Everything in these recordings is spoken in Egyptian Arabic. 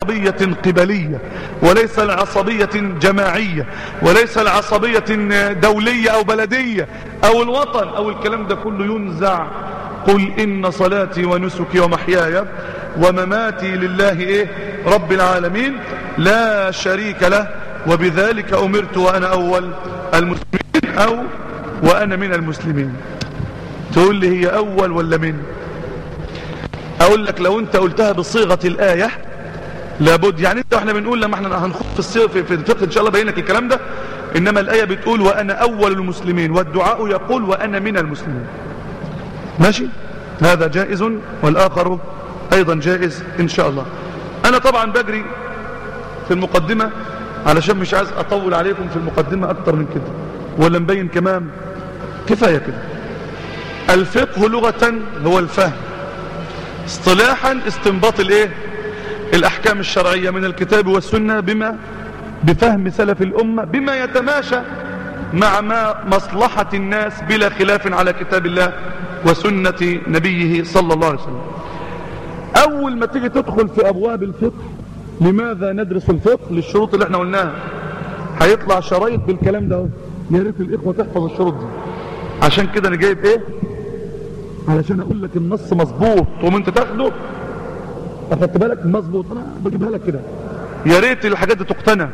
عصبية قبلية وليس لعصبية جماعية وليس لعصبية دولية او بلدية او الوطن او الكلام ده كله ينزع قل ان صلاتي ونسكي ومحياي ومماتي لله ايه رب العالمين لا شريك له وبذلك امرت وانا اول المسلمين او وانا من المسلمين تقول لي هي اول ولا من اقول لك لو انت قلتها بصيغة الاية لابد يعني انت واحنا بنقول لما احنا هنخط في الصيغة في الفقه ان شاء الله بينك الكلام ده انما الاية بتقول وانا اول المسلمين والدعاء يقول وانا من المسلمين ماشي هذا جائز والاخر ايضا جائز ان شاء الله انا طبعا بجري في المقدمة علشان مش عايز اطول عليكم في المقدمة اكتر من كده ولا مبين كمان كفاية كده الفقه لغة هو الفهم اصطلاحا استنباط الايه الاحكام الشرعية من الكتاب والسنة بما بفهم سلف الامة بما يتماشى مع ما مصلحة الناس بلا خلاف على كتاب الله وسنة نبيه صلى الله عليه وسلم اول ما تيجي تدخل في ابواب الفقه لماذا ندرس الفقه للشروط اللي احنا قلناها هيطلع شرايط بالكلام ده يا ريت الاخوه تحفظ الشروط دي عشان كده انا جايب ايه علشان اقول لك النص مظبوط تقوم انت تاخده اخدت بالك مظبوط انا بجيبها لك كده يا ريت الحاجات دي تقتنع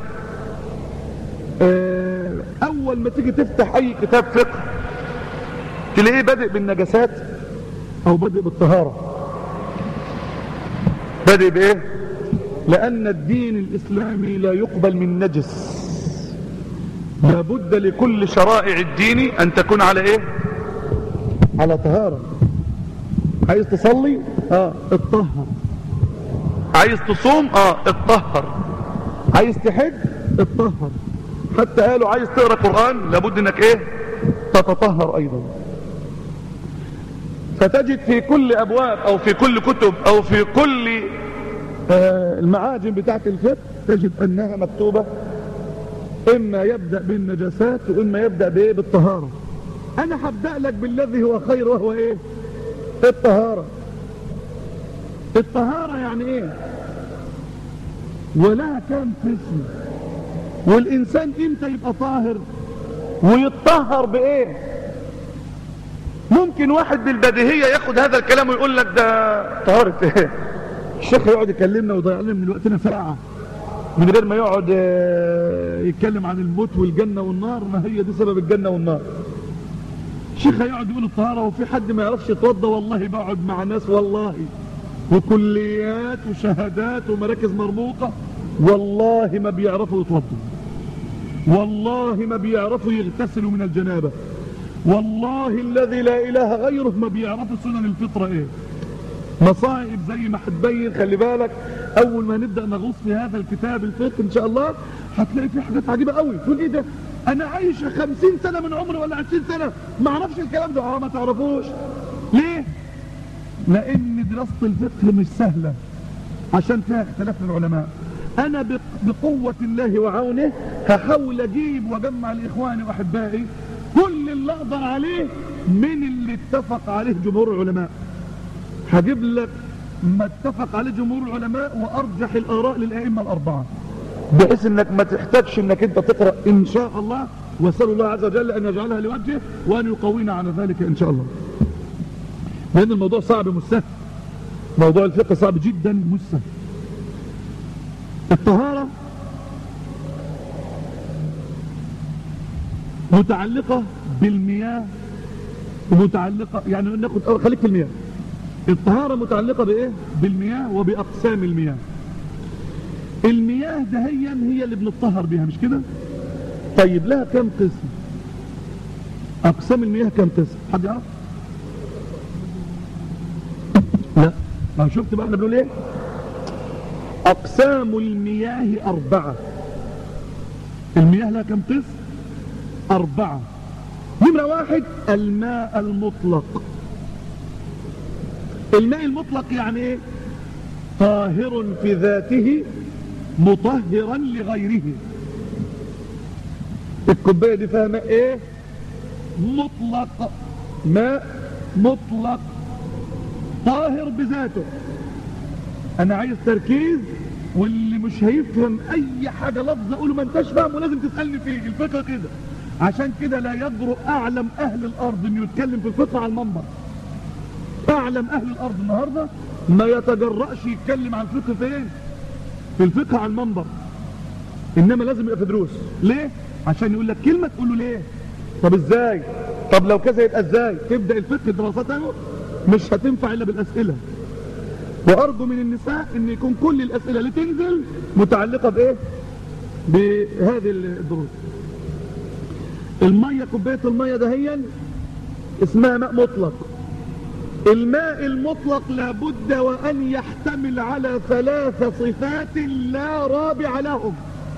اه اول ما تيجي تفتح اي كتاب فقه تلاقيه بادئ بالنجاسات او بادئ بالطهاره بادئ بايه لان الدين الاسلامي لا يقبل من نجس لابد لكل شرائع الدين ان تكون على ايه على طهارة عايز تصلي اه اتطهر عايز تصوم اه اتطهر عايز تحج اتطهر حتى قالوا عايز تقرأ قرآن لابد انك ايه تتطهر ايضا فتجد في كل ابواب او في كل كتب او في كل آه المعاجم بتاعت الفقه تجد انها مكتوبة اما يبدأ بالنجاسات واما يبدأ بايه بالطهارة انا هبدأ لك بالذي هو خير وهو ايه الطهارة الطهارة يعني ايه ولها كام قسم والانسان امتى يبقى طاهر ويتطهر بايه ممكن واحد بالبديهية ياخد هذا الكلام ويقول لك ده طهارة ايه الشيخ يقعد يكلمنا ويضيع لنا من وقتنا ساعة من غير ما يقعد يتكلم عن الموت والجنة والنار ما هي دي سبب الجنة والنار الشيخ هيقعد يقول الطهارة وفي حد ما يعرفش يتوضى والله بقعد مع ناس والله وكليات وشهادات ومراكز مرموقة والله ما بيعرفوا يتوضوا والله ما بيعرفوا يغتسلوا من الجنابة والله الذي لا إله غيره ما بيعرفوا سنن الفطرة ايه مصائب زي ما هتبين خلي بالك اول ما نبدأ نغوص في هذا الكتاب الفقه ان شاء الله هتلاقي فيه حاجات عجيبة قوي تقول ايه ده انا عايش خمسين سنة من عمري ولا عشرين سنة ما اعرفش الكلام ده اه ما تعرفوش ليه لان دراسة الفقه مش سهلة عشان فيها اختلاف العلماء انا بقوة الله وعونه هحاول اجيب واجمع لاخواني واحبائي كل اللي اقدر عليه من اللي اتفق عليه جمهور العلماء هجيب لك ما اتفق عليه جمهور العلماء وارجح الاراء للائمه الاربعه بحيث انك ما تحتاجش انك انت تقرا ان شاء الله واسال الله عز وجل ان يجعلها لوجهه وان يقوينا على ذلك ان شاء الله لان الموضوع صعب مش سهل موضوع الفقه صعب جدا مش سهل الطهاره متعلقه بالمياه ومتعلقه يعني ناخد خليك في المياه الطهارة متعلقة بإيه؟ بالمياه وبأقسام المياه المياه دهيا هي اللي بنطهر بها مش كده؟ طيب لها كم قسم؟ أقسام المياه كم قسم؟ حد يعرف؟ لا ما شفت بقى احنا بنقول ايه؟ أقسام المياه أربعة المياه لها كم قسم؟ أربعة نمرة واحد الماء المطلق الماء المطلق يعني ايه طاهر في ذاته مطهرا لغيره الكوبايه دي فيها ماء ايه مطلق ماء مطلق طاهر بذاته انا عايز تركيز واللي مش هيفهم اي حاجة لفظ اقوله ما انتش فاهم ولازم تسألني فيه الفقه كده عشان كده لا يجرؤ اعلم اهل الارض انه يتكلم في الفقه على المنبر اعلم اهل الارض النهاردة ما يتجرأش يتكلم عن الفقه فين في الفقه على المنبر انما لازم يبقى في دروس ليه عشان يقول لك كلمة تقول له ليه طب ازاي طب لو كذا يبقى ازاي تبدأ الفقه دراسته مش هتنفع الا بالاسئلة وارجو من النساء ان يكون كل الاسئلة اللي تنزل متعلقة بايه بهذه الدروس المية كوباية المية دهيا اسمها ماء مطلق الماء المطلق لابد وأن يحتمل على ثلاث صفات لا رابع لهم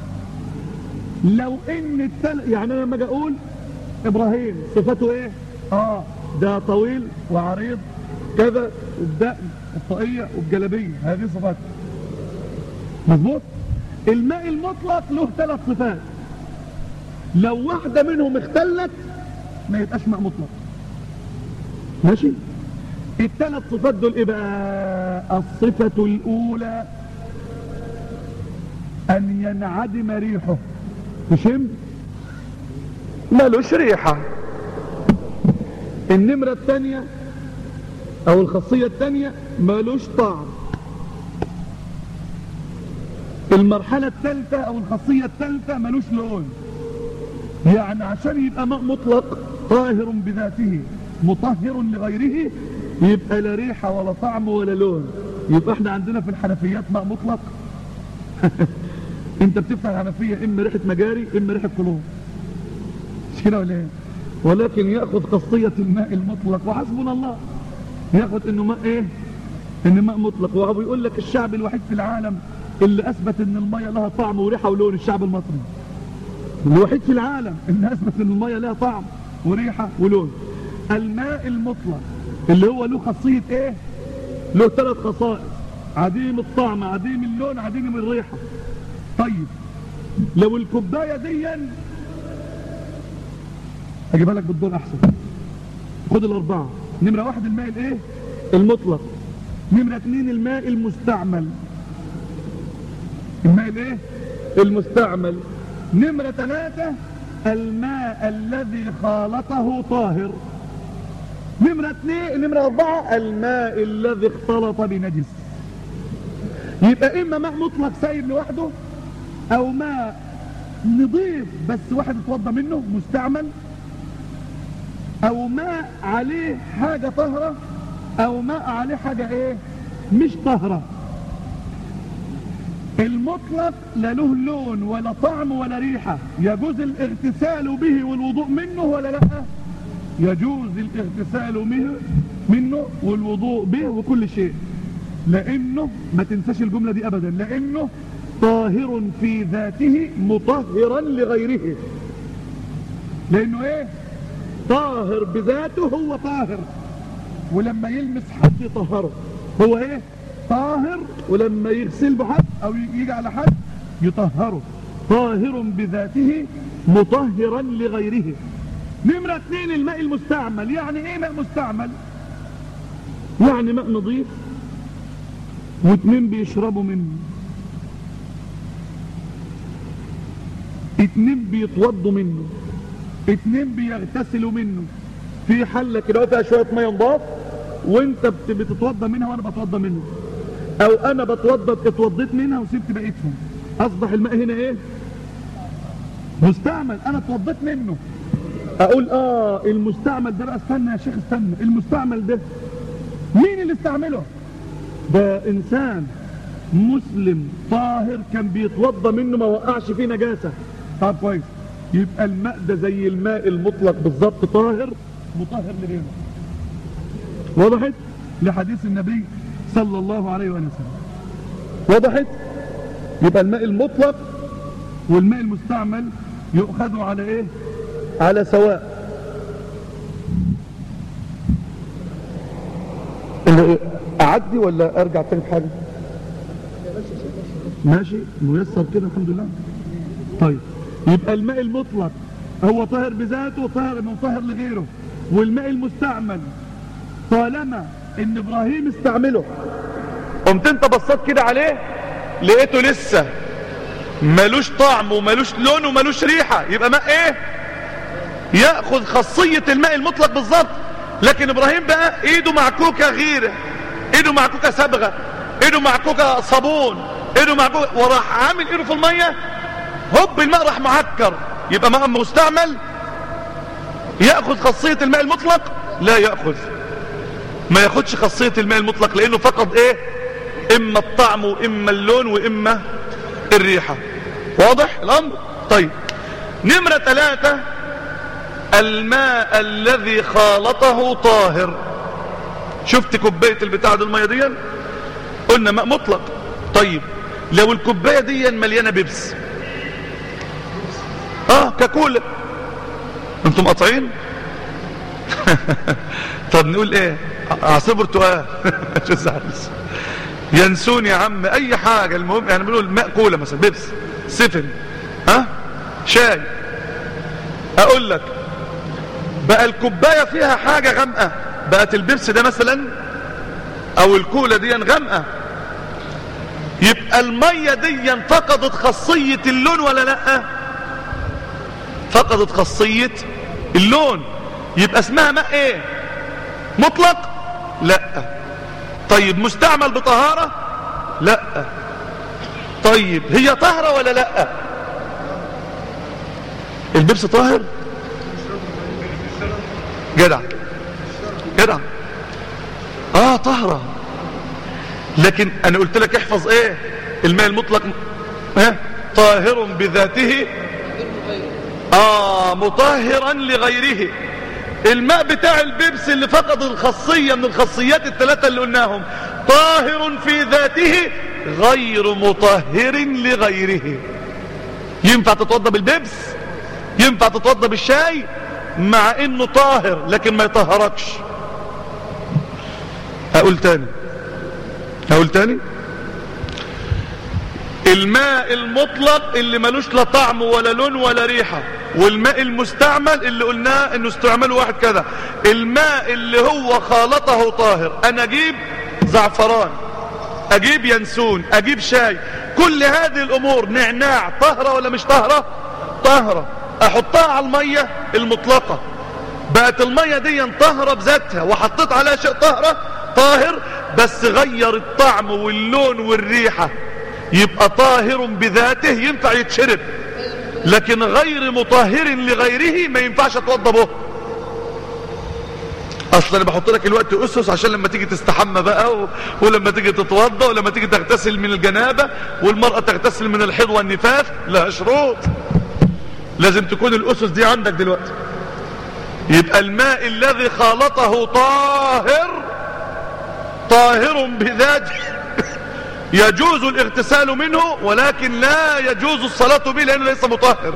لو ان التل... يعني انا لما اجي اقول ابراهيم صفته ايه اه ده طويل وعريض كذا والدقن والطاقية والجلبية هذه صفات مظبوط الماء المطلق له ثلاث صفات لو واحدة منهم اختلت ما يبقاش ماء مطلق ماشي الثلاث صفات دول ايه بقى الصفة الاولى ان ينعدم ريحه تشم مالوش ريحة النمرة الثانية او الخاصية الثانية مالوش طعم المرحلة الثالثة او الخاصية الثالثة مالوش لون يعني عشان يبقى ماء مطلق طاهر بذاته مطهر لغيره يبقى لا ريحة ولا طعم ولا لون يبقى احنا عندنا في الحنفيات ماء مطلق انت بتفتح الحنفية اما ريحة مجاري اما ريحة كلور مش كده ولا ايه ولكن يأخذ خاصية الماء المطلق وحسبنا الله يأخذ انه ماء ايه ان ماء مطلق وهو بيقول لك الشعب الوحيد في العالم اللي اثبت ان المية لها طعم وريحة ولون الشعب المصري الوحيد في العالم اللي اثبت ان المية لها طعم وريحة ولون الماء المطلق اللي هو له خاصية ايه له ثلاث خصائص عديم الطعم عديم اللون عديم الريحة طيب لو الكوباية دي اجيبها لك بالدور احسن خد الاربعة نمرة واحد الماء الايه المطلق نمرة اتنين الماء المستعمل الماء الايه المستعمل نمرة ثلاثة الماء الذي خالطه طاهر نمرة اثنين نمرة أربعة الماء الذي اختلط بنجس يبقى إما ماء مطلق سايب لوحده أو ماء نضيف بس واحد اتوضى منه مستعمل أو ماء عليه حاجة طهرة أو ماء عليه حاجة إيه مش طهرة المطلق لا له لون ولا طعم ولا ريحة يجوز الاغتسال به والوضوء منه ولا لا يجوز الاغتسال منه, منه والوضوء به وكل شيء لانه ما تنساش الجملة دي ابدا لانه طاهر في ذاته مطهرا لغيره لانه ايه طاهر بذاته هو طاهر ولما يلمس حد يطهره هو ايه طاهر ولما يغسل بحد او يجي على حد يطهره طاهر بذاته مطهرا لغيره نمرة اثنين الماء المستعمل يعني ايه ماء مستعمل يعني ماء نظيف واثنين بيشربوا منه اتنين بيتوضوا منه اتنين بيغتسلوا منه في حلة كده فيها شوية مية نضاف وانت بتتوضى منها وانا بتوضى منه او انا بتوضى اتوضيت منها وسبت بقيتهم اصبح الماء هنا ايه مستعمل انا اتوضيت منه اقول اه المستعمل ده بقى استنى يا شيخ استنى المستعمل ده مين اللي استعمله ده انسان مسلم طاهر كان بيتوضى منه ما وقعش فيه نجاسة طب كويس يبقى الماء ده زي الماء المطلق بالظبط طاهر مطهر لغيره وضحت لحديث النبي صلى الله عليه وسلم وضحت يبقى الماء المطلق والماء المستعمل يؤخذ على ايه على سواء اعدي ولا ارجع تاني في حاجه ماشي ميسر كده الحمد لله طيب يبقى الماء المطلق هو طاهر بذاته طاهر من طاهر لغيره والماء المستعمل طالما ان ابراهيم استعمله قمت انت بصيت كده عليه لقيته لسه ملوش طعم وملوش لون وملوش ريحة يبقى ماء ايه يأخذ خاصية الماء المطلق بالظبط لكن ابراهيم بقى ايده معكوكة غيره ايده معكوكة صبغة ايده معكوكة صابون ايده معكوكة وراح عامل ايده في المية هوب الماء راح معكر يبقى ماء مستعمل يأخذ خاصية الماء المطلق لا يأخذ ما ياخدش خاصية الماء المطلق لانه فقد ايه اما الطعم واما اللون واما الريحة واضح الامر طيب نمرة ثلاثة الماء الذي خالطه طاهر شفت كوباية البتاع دي المية دي قلنا ماء مطلق طيب لو الكوباية دي مليانة بيبس اه ككولة انتم قاطعين طب نقول ايه عصير برتقال شو زعلش ينسون يا عم اي حاجة المهم يعني بنقول ماء كولا مثلا بيبس سفن ها شاي اقول لك بقى الكوباية فيها حاجة غامقة بقت البيبس ده مثلا او الكولا دي غامقة يبقى المية دي فقدت خاصية اللون ولا لا فقدت خاصية اللون يبقى اسمها ماء ايه مطلق لا طيب مستعمل بطهارة لا طيب هي طهرة ولا لا البيبس طاهر جدع جدع اه طهرة لكن انا قلت لك احفظ ايه الماء المطلق ها طاهر بذاته اه مطهرا لغيره الماء بتاع البيبس اللي فقد الخاصية من الخاصيات الثلاثة اللي قلناهم طاهر في ذاته غير مطهر لغيره ينفع تتوضى بالبيبس ينفع تتوضى بالشاي مع انه طاهر لكن ما يطهركش اقول تاني اقول تاني الماء المطلق اللي ملوش لا طعم ولا لون ولا ريحة والماء المستعمل اللي قلناه انه استعمله واحد كذا الماء اللي هو خالطه طاهر انا اجيب زعفران اجيب ينسون اجيب شاي كل هذه الامور نعناع طهرة ولا مش طهرة طهرة احطها على المية المطلقة بقت المية دي طهرة بذاتها وحطيت عليها شيء طهرة طاهر بس غير الطعم واللون والريحة يبقى طاهر بذاته ينفع يتشرب لكن غير مطهر لغيره ما ينفعش اتوضى به اصلا انا بحط لك الوقت اسس عشان لما تيجي تستحمى بقى و... ولما تيجي تتوضى ولما تيجي تغتسل من الجنابة والمرأة تغتسل من الحيض والنفاس لها شروط لازم تكون الاسس دي عندك دلوقتي يبقى الماء الذي خالطه طاهر طاهر بذاته يجوز الاغتسال منه ولكن لا يجوز الصلاة به لأنه ليس مطهر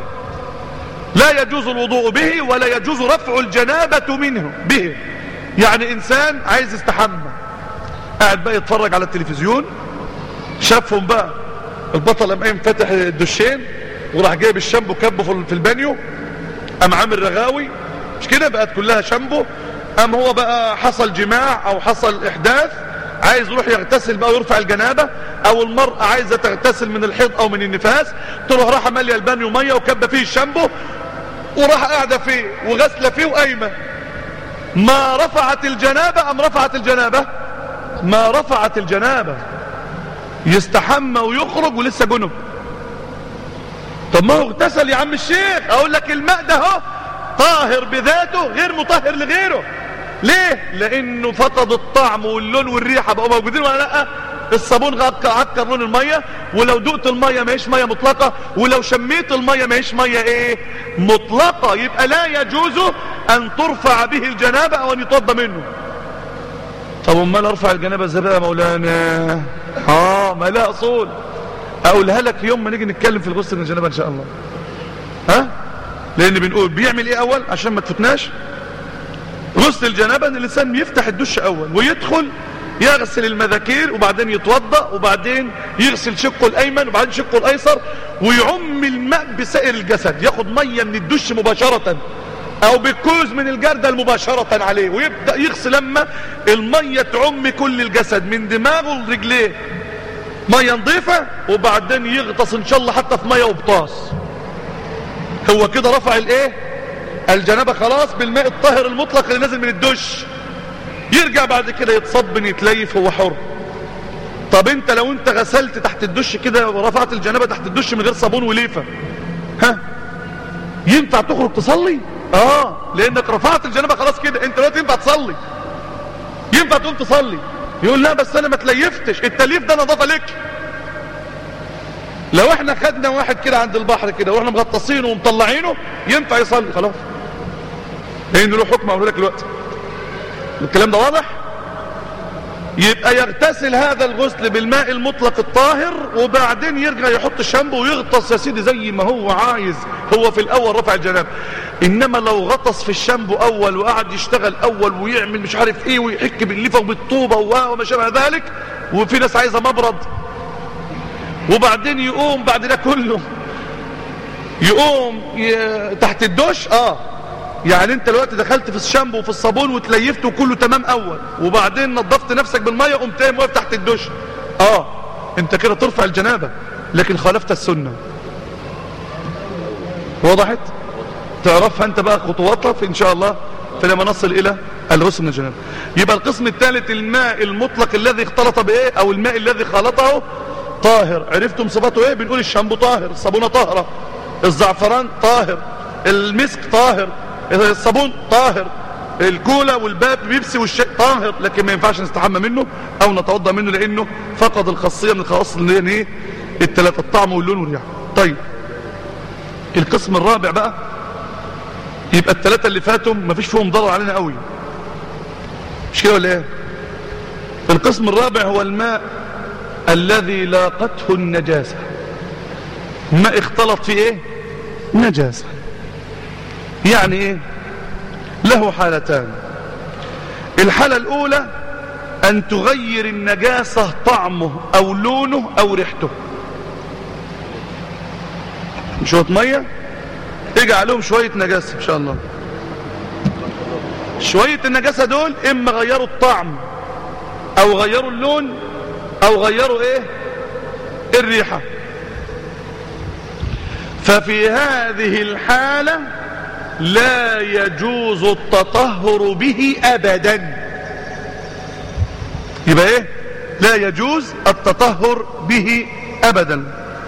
لا يجوز الوضوء به ولا يجوز رفع الجنابة منه به يعني إنسان عايز يستحمى قاعد بقى يتفرج على التلفزيون شافهم بقى البطل قام قايم فاتح الدشين وراح جايب الشامبو كبه في البانيو قام عامل رغاوي مش كده بقت كلها شامبو قام هو بقى حصل جماع او حصل احداث عايز يروح يغتسل بقى ويرفع الجنابة او المرأة عايزة تغتسل من الحيض او من النفاس تروح راح مالية البانيو مية وكبة فيه الشامبو وراح قاعدة فيه وغسلة فيه وقايمة ما رفعت الجنابة ام رفعت الجنابة ما رفعت الجنابة يستحمى ويخرج ولسه جنب طب ما هو اغتسل يا عم الشيخ اقول لك الماء ده هو طاهر بذاته غير مطهر لغيره ليه لانه فقد الطعم واللون والريحة بقوا موجودين ولا لا الصابون عكر لون المية ولو دقت المية ما هيش مية مطلقة ولو شميت المية ما هيش مية ايه مطلقة يبقى لا يجوز ان ترفع به الجنابة او ان يتوضى منه طب امال ارفع الجنابة ازاي بقى يا مولانا اه ما لا اصول اقولها لك يوم ما نيجي نتكلم في الغسل من الجنابة ان شاء الله ها لان بنقول بيعمل ايه اول عشان ما تفتناش غسل الجنابة ان الانسان يفتح الدش اول ويدخل يغسل المذاكير وبعدين يتوضا وبعدين يغسل شقه الايمن وبعدين شقه الايسر ويعم الماء بسائر الجسد ياخد ميه من الدش مباشره او بالكوز من الجردل مباشره عليه ويبدا يغسل لما الميه تعم كل الجسد من دماغه لرجليه ميه نظيفه وبعدين يغطس ان شاء الله حتى في ميه وبطاس هو كده رفع الايه الجنابه خلاص بالماء الطاهر المطلق اللي نازل من الدش يرجع بعد كده يتصبن يتليف هو حر طب انت لو انت غسلت تحت الدش كده ورفعت الجنابه تحت الدش من غير صابون وليفه ها ينفع تخرج تصلي اه لانك رفعت الجنابه خلاص كده انت دلوقتي ينفع تصلي ينفع تقوم تصلي يقول لا بس انا ما تليفتش التليف ده نظافه لك لو احنا خدنا واحد كده عند البحر كده واحنا مغطسينه ومطلعينه ينفع يصلي خلاص لان له حكم اقول لك دلوقتي الكلام ده واضح يبقى يغتسل هذا الغسل بالماء المطلق الطاهر وبعدين يرجع يحط الشامبو ويغطس يا سيدي زي ما هو عايز هو في الاول رفع الجناب انما لو غطس في الشامبو اول وقعد يشتغل اول ويعمل مش عارف ايه ويحك بالليفه وبالطوبه وما شابه ذلك وفي ناس عايزه مبرد وبعدين يقوم بعد ده كله يقوم ي... تحت الدش اه يعني انت دلوقتي دخلت في الشامبو وفي الصابون وتليفت وكله تمام اول وبعدين نظفت نفسك بالميه قمت قايم واقف تحت الدش اه انت كده ترفع الجنابه لكن خالفت السنه وضحت تعرفها انت بقى خطواتها في ان شاء الله فلما نصل الى الغسل من الجنابه يبقى القسم الثالث الماء المطلق الذي اختلط بايه او الماء الذي خلطه طاهر عرفتم صفاته ايه بنقول الشامبو طاهر الصابونه طاهره الزعفران طاهر المسك طاهر الصابون طاهر الكولا والباب بيبسي والشيء طاهر لكن ما ينفعش نستحمى منه او نتوضا منه لانه فقد الخاصيه من الخواص اللي هي ايه الثلاثه الطعم واللون والريحه طيب القسم الرابع بقى يبقى الثلاثه اللي فاتوا ما فيش فيهم ضرر علينا قوي مش كده ولا ايه القسم الرابع هو الماء الذي لاقته النجاسه ماء اختلط فيه ايه نجاسه يعني ايه له حالتان الحالة الاولى ان تغير النجاسة طعمه او لونه او ريحته شوية مية اجي عليهم شوية نجاسة ان شاء الله شوية النجاسة دول اما غيروا الطعم او غيروا اللون او غيروا ايه الريحة ففي هذه الحالة لا يجوز التطهر به ابدا يبقى ايه لا يجوز التطهر به ابدا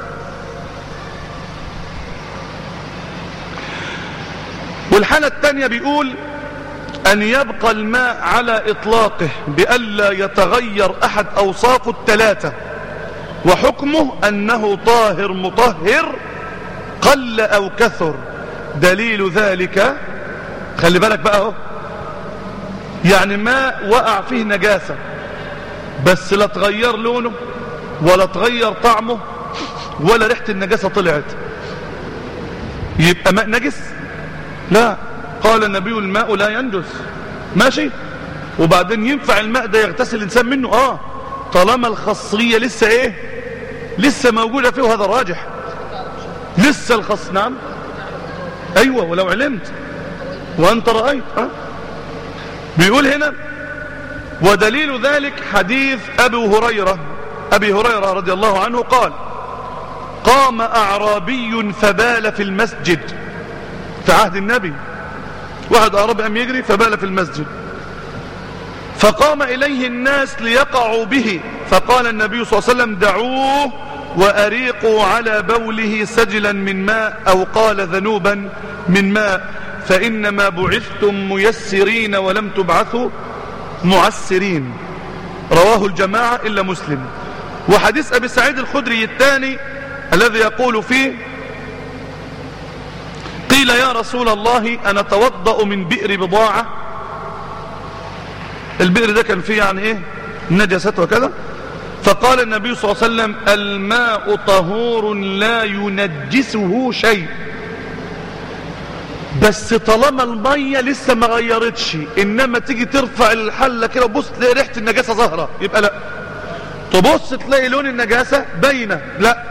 والحالة الثانية بيقول ان يبقى الماء على اطلاقه بألا يتغير احد اوصافه الثلاثة وحكمه انه طاهر مطهر قل او كثر دليل ذلك خلي بالك بقى اهو يعني ما وقع فيه نجاسة بس لا تغير لونه ولا تغير طعمه ولا ريحة النجاسة طلعت يبقى ماء نجس لا قال النبي الماء لا ينجس ماشي وبعدين ينفع الماء ده يغتسل الإنسان منه اه طالما الخاصية لسه ايه لسه موجودة فيه وهذا راجح لسه الخص نعم ايوه ولو علمت وانت رأيت أه؟ بيقول هنا ودليل ذلك حديث ابي هريرة ابي هريرة رضي الله عنه قال قام اعرابي فبال في المسجد في عهد النبي واحد اعرابي قام يجري فبال في المسجد فقام اليه الناس ليقعوا به فقال النبي صلى الله عليه وسلم دعوه وأريقوا على بوله سجلا من ماء أو قال ذنوبا من ماء فإنما بعثتم ميسرين ولم تبعثوا معسرين رواه الجماعة إلا مسلم وحديث أبي سعيد الخدري الثاني الذي يقول فيه قيل يا رسول الله أنا توضأ من بئر بضاعة البئر ده كان فيه يعني ايه نجست وكذا فقال النبي صلى الله عليه وسلم الماء طهور لا ينجسه شيء بس طالما المية لسه ما غيرتش انما تيجي ترفع الحلة كده وبص تلاقي ريحة النجاسة ظاهرة يبقى لا تبص تلاقي لون النجاسة باينة لا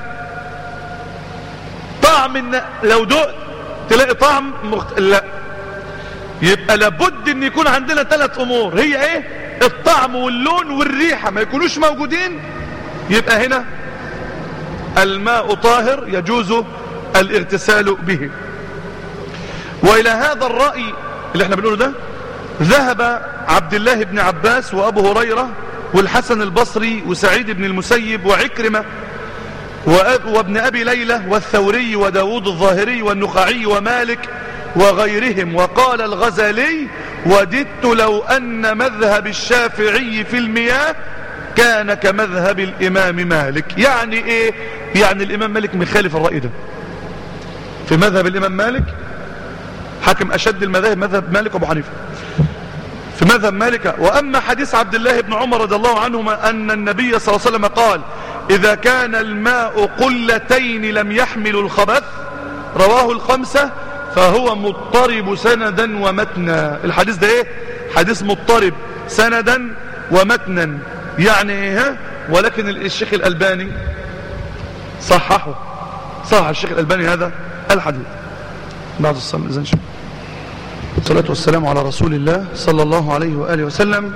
طعم الن... لو دقت تلاقي طعم مخت... لا يبقى لابد ان يكون عندنا ثلاث امور هي ايه الطعم واللون والريحة ما يكونوش موجودين يبقى هنا الماء طاهر يجوز الاغتسال به وإلى هذا الرأي اللي احنا بنقوله ده ذهب عبد الله بن عباس وأبو هريرة والحسن البصري وسعيد بن المسيب وعكرمة وابن أبي ليلى والثوري وداود الظاهري والنخعي ومالك وغيرهم وقال الغزالي وددت لو أن مذهب الشافعي في المياه كان كمذهب الإمام مالك يعني إيه يعني الإمام مالك مخالف الرأي ده في مذهب الإمام مالك حكم أشد المذاهب مذهب مالك وابو حنيفه في مذهب مالك وأما حديث عبد الله بن عمر رضي الله عنهما أن النبي صلى الله عليه وسلم قال إذا كان الماء قلتين لم يحمل الخبث رواه الخمسة فهو مضطرب سندا ومتنا الحديث ده ايه حديث مضطرب سندا ومتنا يعني ايه ولكن الشيخ الألباني صححه صحح الشيخ الألباني هذا الحديث بعد الصلاة إذن شاء الصلاة والسلام على رسول الله صلى الله عليه وآله وسلم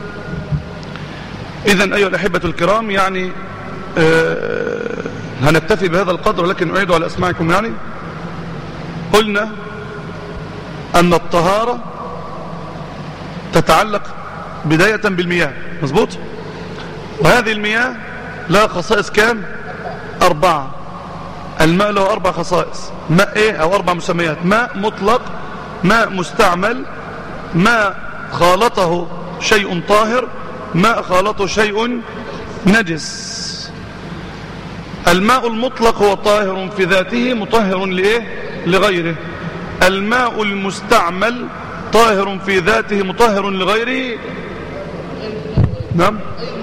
إذن أيها الأحبة الكرام يعني آه هنكتفي بهذا القدر ولكن أعيد على أسماعكم يعني قلنا أن الطهارة تتعلق بداية بالمياه مظبوط وهذه المياه لها خصائص كام أربعة الماء له أربع خصائص ماء إيه أو أربع مسميات ماء مطلق ماء مستعمل ماء خالطه شيء طاهر ماء خالطه شيء نجس الماء المطلق هو طاهر في ذاته مطهر لإيه لغيره الماء المستعمل طاهر في ذاته مطهر لغيره نعم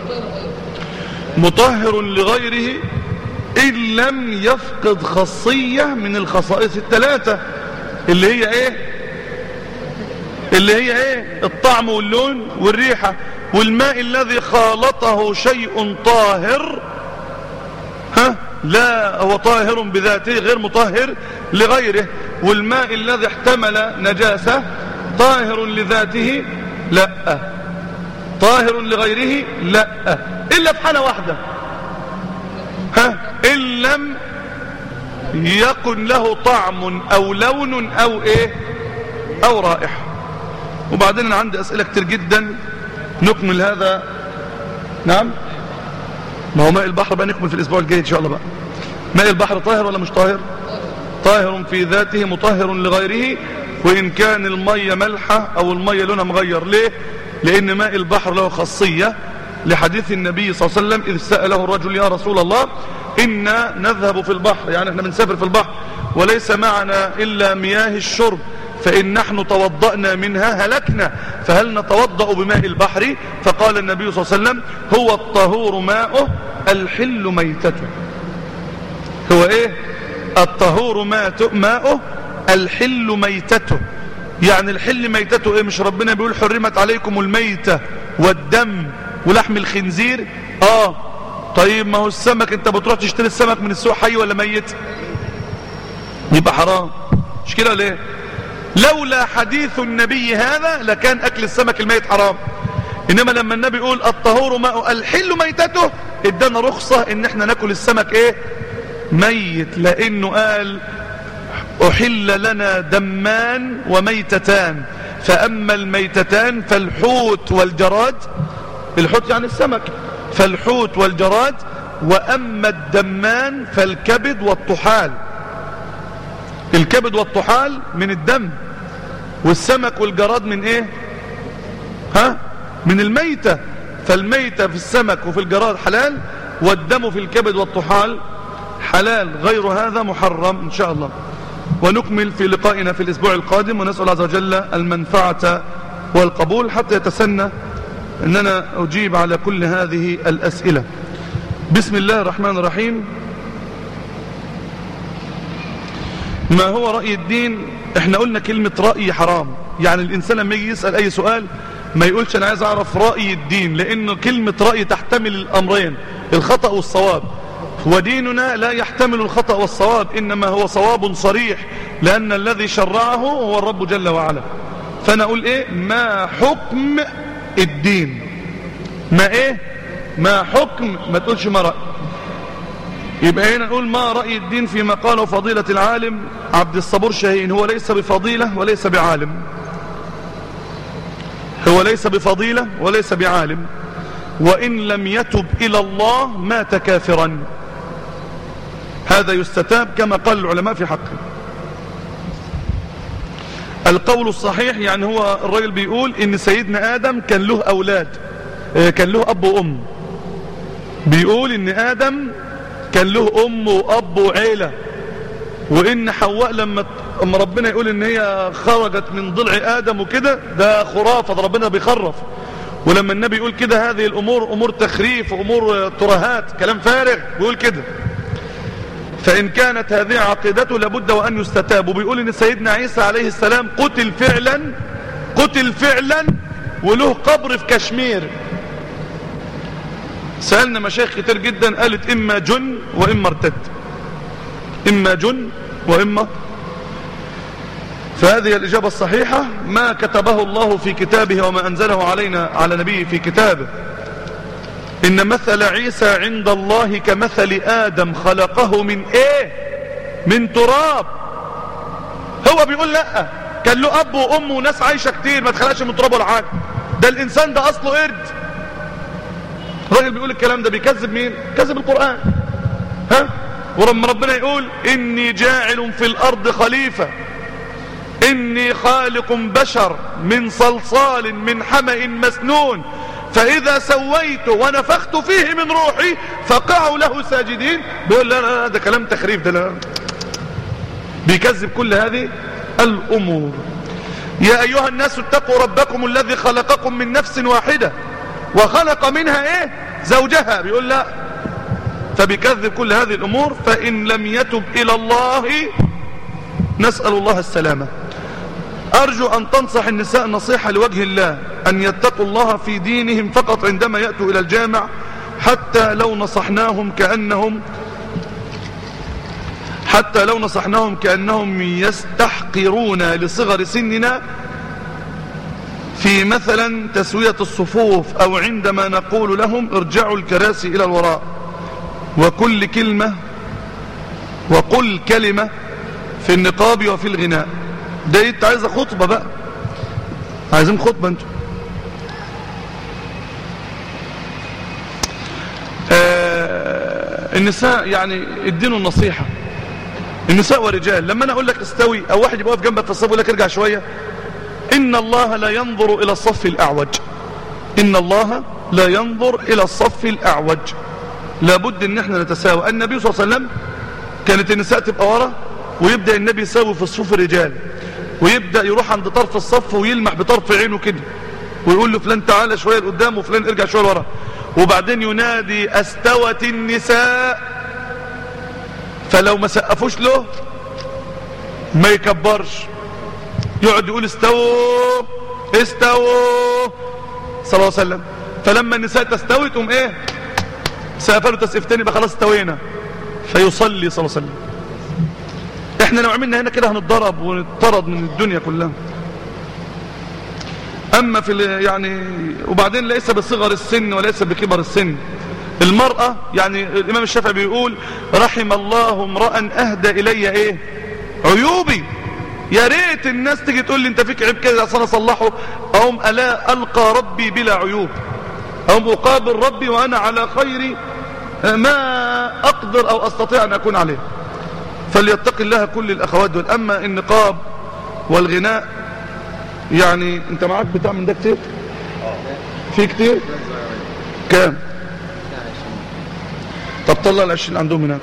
مطهر لغيره إن لم يفقد خاصية من الخصائص الثلاثة اللي هي ايه اللي هي ايه الطعم واللون والريحة والماء الذي خالطه شيء طاهر ها لا هو طاهر بذاته غير مطهر لغيره والماء الذي احتمل نجاسة طاهر لذاته لا طاهر لغيره لا إلا في حالة واحدة ها إن لم يكن له طعم أو لون أو إيه أو رائحة وبعدين أنا عندي أسئلة كتير جدا نكمل هذا نعم ما هو ماء البحر بقى نكمل في الأسبوع الجاي إن شاء الله بقى ماء البحر طاهر ولا مش طاهر طاهر في ذاته مطهر لغيره وإن كان المية ملحة أو المية لونها مغير ليه لأن ماء البحر له خاصية لحديث النبي صلى الله عليه وسلم إذ سأله الرجل يا رسول الله إنا نذهب في البحر يعني احنا بنسافر في البحر وليس معنا إلا مياه الشرب فإن نحن توضأنا منها هلكنا فهل نتوضأ بماء البحر فقال النبي صلى الله عليه وسلم هو الطهور ماؤه الحل ميتته هو ايه الطهور ماؤه الحل ميتته يعني الحل ميتته ايه مش ربنا بيقول حرمت عليكم الميتة والدم ولحم الخنزير اه طيب ما هو السمك انت بتروح تشتري السمك من السوق حي ولا ميت يبقى حرام مش كده ليه لولا حديث النبي هذا لكان اكل السمك الميت حرام انما لما النبي يقول الطهور ماء الحل ميتته ادانا رخصة ان احنا ناكل السمك ايه ميت لانه قال احل لنا دمان وميتتان فاما الميتتان فالحوت والجراد الحوت يعني السمك فالحوت والجراد واما الدمان فالكبد والطحال الكبد والطحال من الدم والسمك والجراد من ايه ها من الميتة فالميتة في السمك وفي الجراد حلال والدم في الكبد والطحال حلال غير هذا محرم ان شاء الله ونكمل في لقائنا في الاسبوع القادم ونسأل عز وجل المنفعة والقبول حتى يتسنى اننا اجيب على كل هذه الاسئلة بسم الله الرحمن الرحيم ما هو رأي الدين احنا قلنا كلمة رأي حرام يعني الانسان لما يجي يسأل اي سؤال ما يقولش انا عايز اعرف رأي الدين لانه كلمة رأي تحتمل الامرين الخطأ والصواب وديننا لا يحتمل الخطأ والصواب انما هو صواب صريح لان الذي شرعه هو الرب جل وعلا فانا اقول ايه ما حكم الدين ما ايه ما حكم ما تقولش ما رأي يبقى هنا نقول ما رأي الدين فيما قاله فضيلة العالم عبد الصبور شاهين هو ليس بفضيلة وليس بعالم هو ليس بفضيلة وليس بعالم وإن لم يتب إلى الله مات كافرا هذا يستتاب كما قال العلماء في حقه القول الصحيح يعني هو الرجل بيقول ان سيدنا آدم كان له أولاد كان له أب وأم بيقول ان آدم كان له أم وأب وعيلة وإن حواء لما اما ربنا يقول ان هي خرجت من ضلع آدم وكده ده خرافة ده ربنا بيخرف ولما النبي يقول كده هذه الأمور أمور تخريف وأمور ترهات كلام فارغ بيقول كده فإن كانت هذه عقيدته لابد وأن يستتاب وبيقول إن سيدنا عيسى عليه السلام قتل فعلا قتل فعلا وله قبر في كشمير سألنا مشايخ كتير جدا قالت إما جن وإما ارتد إما جن وإما فهذه الإجابة الصحيحة ما كتبه الله في كتابه وما أنزله علينا على نبيه في كتابه إن مثل عيسى عند الله كمثل آدم خلقه من إيه من تراب هو بيقول لا كان له أب وأم وناس عايشة كتير ما تخلقش من تراب ولا حاجة ده الإنسان ده أصله قرد الراجل بيقول الكلام ده بيكذب مين كذب القرآن ها ولما ربنا يقول إني جاعل في الأرض خليفة إني خالق بشر من صلصال من حمأ مسنون فإذا سويت ونفخت فيه من روحي فقعوا له ساجدين بيقول لا لا ده كلام تخريف ده لا بيكذب كل هذه الأمور يا أيها الناس اتقوا ربكم الذي خلقكم من نفس واحدة وخلق منها ايه زوجها بيقول لا فبيكذب كل هذه الأمور فإن لم يتب إلى الله نسأل الله السلامة أرجو أن تنصح النساء نصيحة لوجه الله أن يتقوا الله في دينهم فقط عندما يأتوا إلى الجامع حتى لو نصحناهم كأنهم حتى لو نصحناهم كأنهم يستحقرون لصغر سننا في مثلا تسوية الصفوف أو عندما نقول لهم ارجعوا الكراسي إلى الوراء وكل كلمة وقل كلمة في النقاب وفي الغناء ده انت عايزة خطبة بقى عايزين خطبة انتوا آه النساء يعني ادينوا النصيحة النساء ورجال لما انا اقول لك استوي او واحد يبقى في جنبك في الصف يقول لك ارجع شوية ان الله لا ينظر الى الصف الاعوج ان الله لا ينظر الى الصف الاعوج لابد ان احنا نتساوى النبي صلى الله عليه وسلم كانت النساء تبقى ورا ويبدأ النبي يساوي في صفوف الرجال ويبدأ يروح عند طرف الصف ويلمح بطرف عينه كده ويقول له فلان تعالى شوية لقدام وفلان ارجع شوية لورا وبعدين ينادي استوت النساء فلو ما سقفوش له ما يكبرش يقعد يقول استووا استووا صلى الله عليه وسلم فلما النساء تستوي تقوم ايه سقفوا تسقفتين يبقى خلاص استوينا فيصلي صلى الله عليه وسلم احنا لو عملنا هنا كده هنتضرب ونطرد من الدنيا كلها اما في يعني وبعدين ليس بصغر السن وليس بكبر السن المرأة يعني الامام الشافعي بيقول رحم الله امرأ اهدى الي ايه عيوبي يا ريت الناس تيجي تقول لي انت فيك عيب كده اصل انا اصلحه اقوم الا القى ربي بلا عيوب اقوم اقابل ربي وانا على خير ما اقدر او استطيع ان اكون عليه فليتق الله كل الاخوات دول اما النقاب والغناء يعني انت معاك بتاع من ده كتير في كتير كام طب طلع العشرين عندهم هناك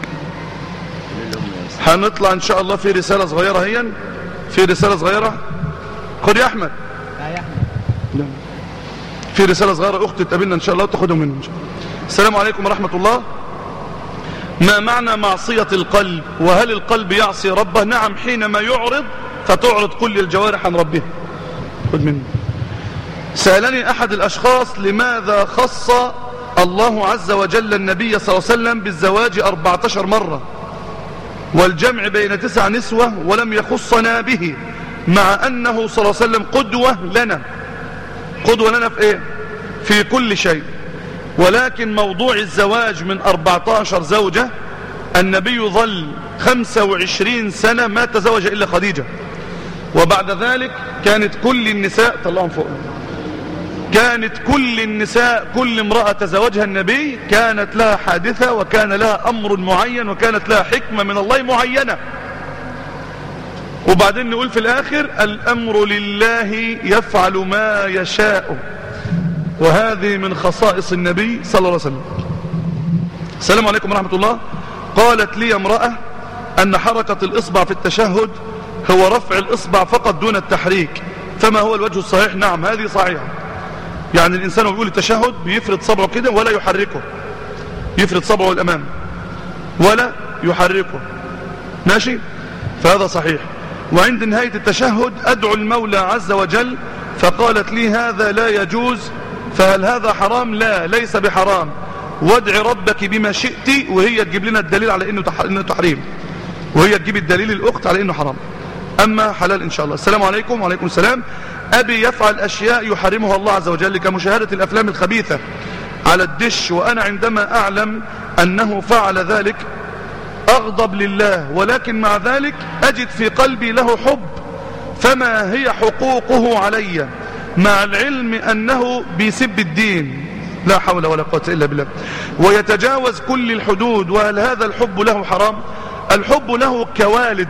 هنطلع ان شاء الله في رسالة صغيرة هي في رسالة صغيرة خد يا احمد لا في رسالة صغيرة اخت تقابلنا ان شاء الله وتاخدهم منه ان شاء الله السلام عليكم ورحمة الله ما معنى معصية القلب وهل القلب يعصي ربه نعم حينما يعرض فتعرض كل الجوارح عن ربها خد منه سألني أحد الأشخاص لماذا خص الله عز وجل النبي صلى الله عليه وسلم بالزواج 14 مرة والجمع بين تسع نسوة ولم يخصنا به مع أنه صلى الله عليه وسلم قدوة لنا قدوة لنا في إيه في كل شيء ولكن موضوع الزواج من 14 زوجة النبي ظل 25 سنة ما تزوج إلا خديجة وبعد ذلك كانت كل النساء طلعهم فوق كانت كل النساء كل امرأة تزوجها النبي كانت لها حادثة وكان لها أمر معين وكانت لها حكمة من الله معينة وبعدين نقول في الآخر الأمر لله يفعل ما يشاء وهذه من خصائص النبي صلى الله عليه وسلم السلام عليكم ورحمة الله قالت لي امرأة أن حركة الإصبع في التشهد هو رفع الإصبع فقط دون التحريك فما هو الوجه الصحيح نعم هذه صحيحة يعني الإنسان بيقول التشهد بيفرد صبعه كده ولا يحركه يفرد صبعه الأمام ولا يحركه ماشي فهذا صحيح وعند نهاية التشهد أدعو المولى عز وجل فقالت لي هذا لا يجوز فهل هذا حرام لا ليس بحرام وادع ربك بما شئت وهي تجيب لنا الدليل على انه انه تحريم وهي تجيب الدليل الاخت على انه حرام اما حلال ان شاء الله السلام عليكم وعليكم السلام ابي يفعل اشياء يحرمها الله عز وجل كمشاهدة الافلام الخبيثة على الدش وانا عندما اعلم انه فعل ذلك اغضب لله ولكن مع ذلك اجد في قلبي له حب فما هي حقوقه علي مع العلم انه بيسب الدين لا حول ولا قوة إلا بالله ويتجاوز كل الحدود وهل هذا الحب له حرام الحب له كوالد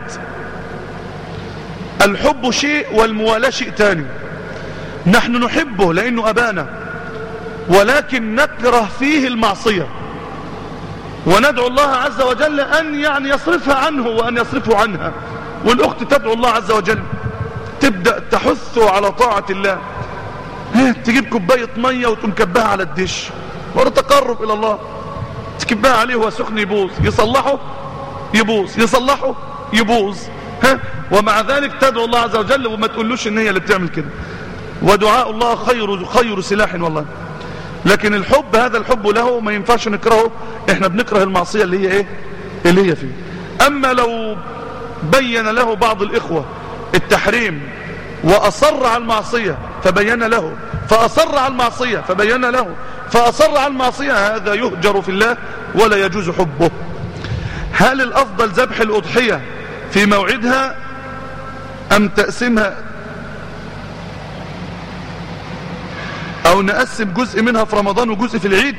الحب شيء والموالاة شيء تاني نحن نحبه لأنه أبانا ولكن نكره فيه المعصية وندعو الله عز وجل أن يعني يصرفها عنه وأن يصرفه عنها والأخت تدعو الله عز وجل تبدأ تحثه على طاعة الله تجيب كوباية مية وتقوم كبها على الدش ورا تقرب إلى الله تكبها عليه وهو سخن يبوظ يصلحه يبوظ يصلحه يبوظ ها ومع ذلك تدعو الله عز وجل وما تقولوش ان هي اللي بتعمل كده ودعاء الله خير خير سلاح والله لكن الحب هذا الحب له ما ينفعش نكرهه احنا بنكره المعصية اللي هي ايه اللي هي فيه اما لو بين له بعض الاخوة التحريم وأصر على المعصية فبين له فأصر على المعصية فبين له فأصر على المعصية هذا يهجر في الله ولا يجوز حبه هل الأفضل ذبح الأضحية في موعدها أم تقسمها أو نقسم جزء منها في رمضان وجزء في العيد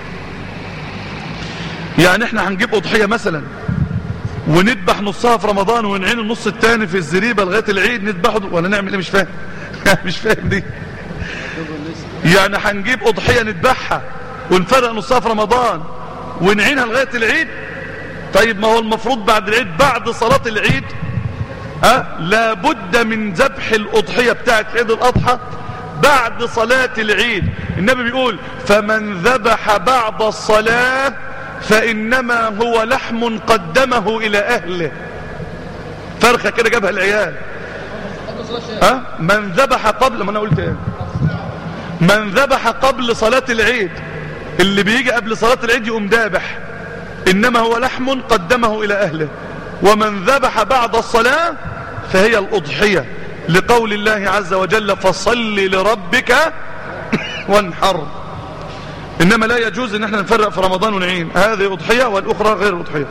يعني احنا هنجيب أضحية مثلا ونذبح نصها في رمضان ونعين النص التاني في الزريبة لغاية العيد نذبحه ولا نعمل ايه مش فاهم مش فاهم دي يعني هنجيب اضحية نذبحها ونفرق نصها في رمضان ونعينها لغاية العيد طيب ما هو المفروض بعد العيد بعد صلاة العيد ها لابد من ذبح الاضحية بتاعت عيد الاضحى بعد صلاة العيد النبي بيقول فمن ذبح بعد الصلاة فإنما هو لحم قدمه إلى أهله فرخة كده جابها العيال ها من ذبح قبل ما أنا قلت ايه من ذبح قبل صلاة العيد اللي بيجي قبل صلاة العيد يقوم ذابح إنما هو لحم قدمه إلى أهله ومن ذبح بعد الصلاة فهي الأضحية لقول الله عز وجل فصل لربك وانحر إنما لا يجوز إن احنا نفرق في رمضان ونعين هذه أضحية والأخرى غير أضحية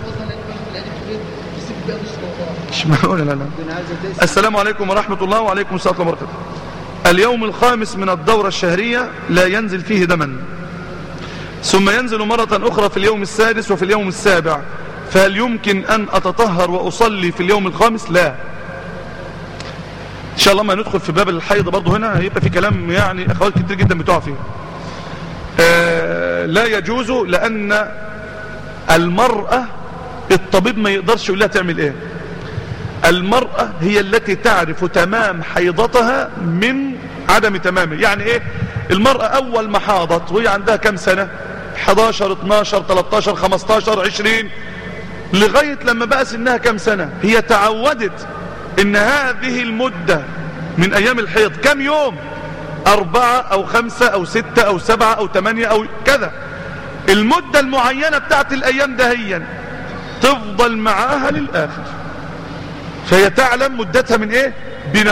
مش معقول لا لا السلام عليكم ورحمة الله وعليكم السلام وبركاته اليوم الخامس من الدورة الشهرية لا ينزل فيه دما ثم ينزل مرة أخرى في اليوم السادس وفي اليوم السابع فهل يمكن أن أتطهر وأصلي في اليوم الخامس لا إن شاء الله ما ندخل في باب الحيض برضه هنا هيبقى في كلام يعني أخوات كتير جدا بتوع فيه آه لا يجوز لأن المرأة الطبيب ما يقدرش يقول لها تعمل ايه المرأة هي التي تعرف تمام حيضتها من عدم تمامه يعني ايه المرأة اول ما حاضت وهي عندها كم سنة 11 12 13 15 20 لغاية لما بقى سنها كم سنة هي تعودت ان هذه المدة من ايام الحيض كم يوم اربعة او خمسة او ستة او سبعة او تمانية او كذا المدة المعينة بتاعت الايام دهيا تفضل معاها للاخر فهي تعلم مدتها من ايه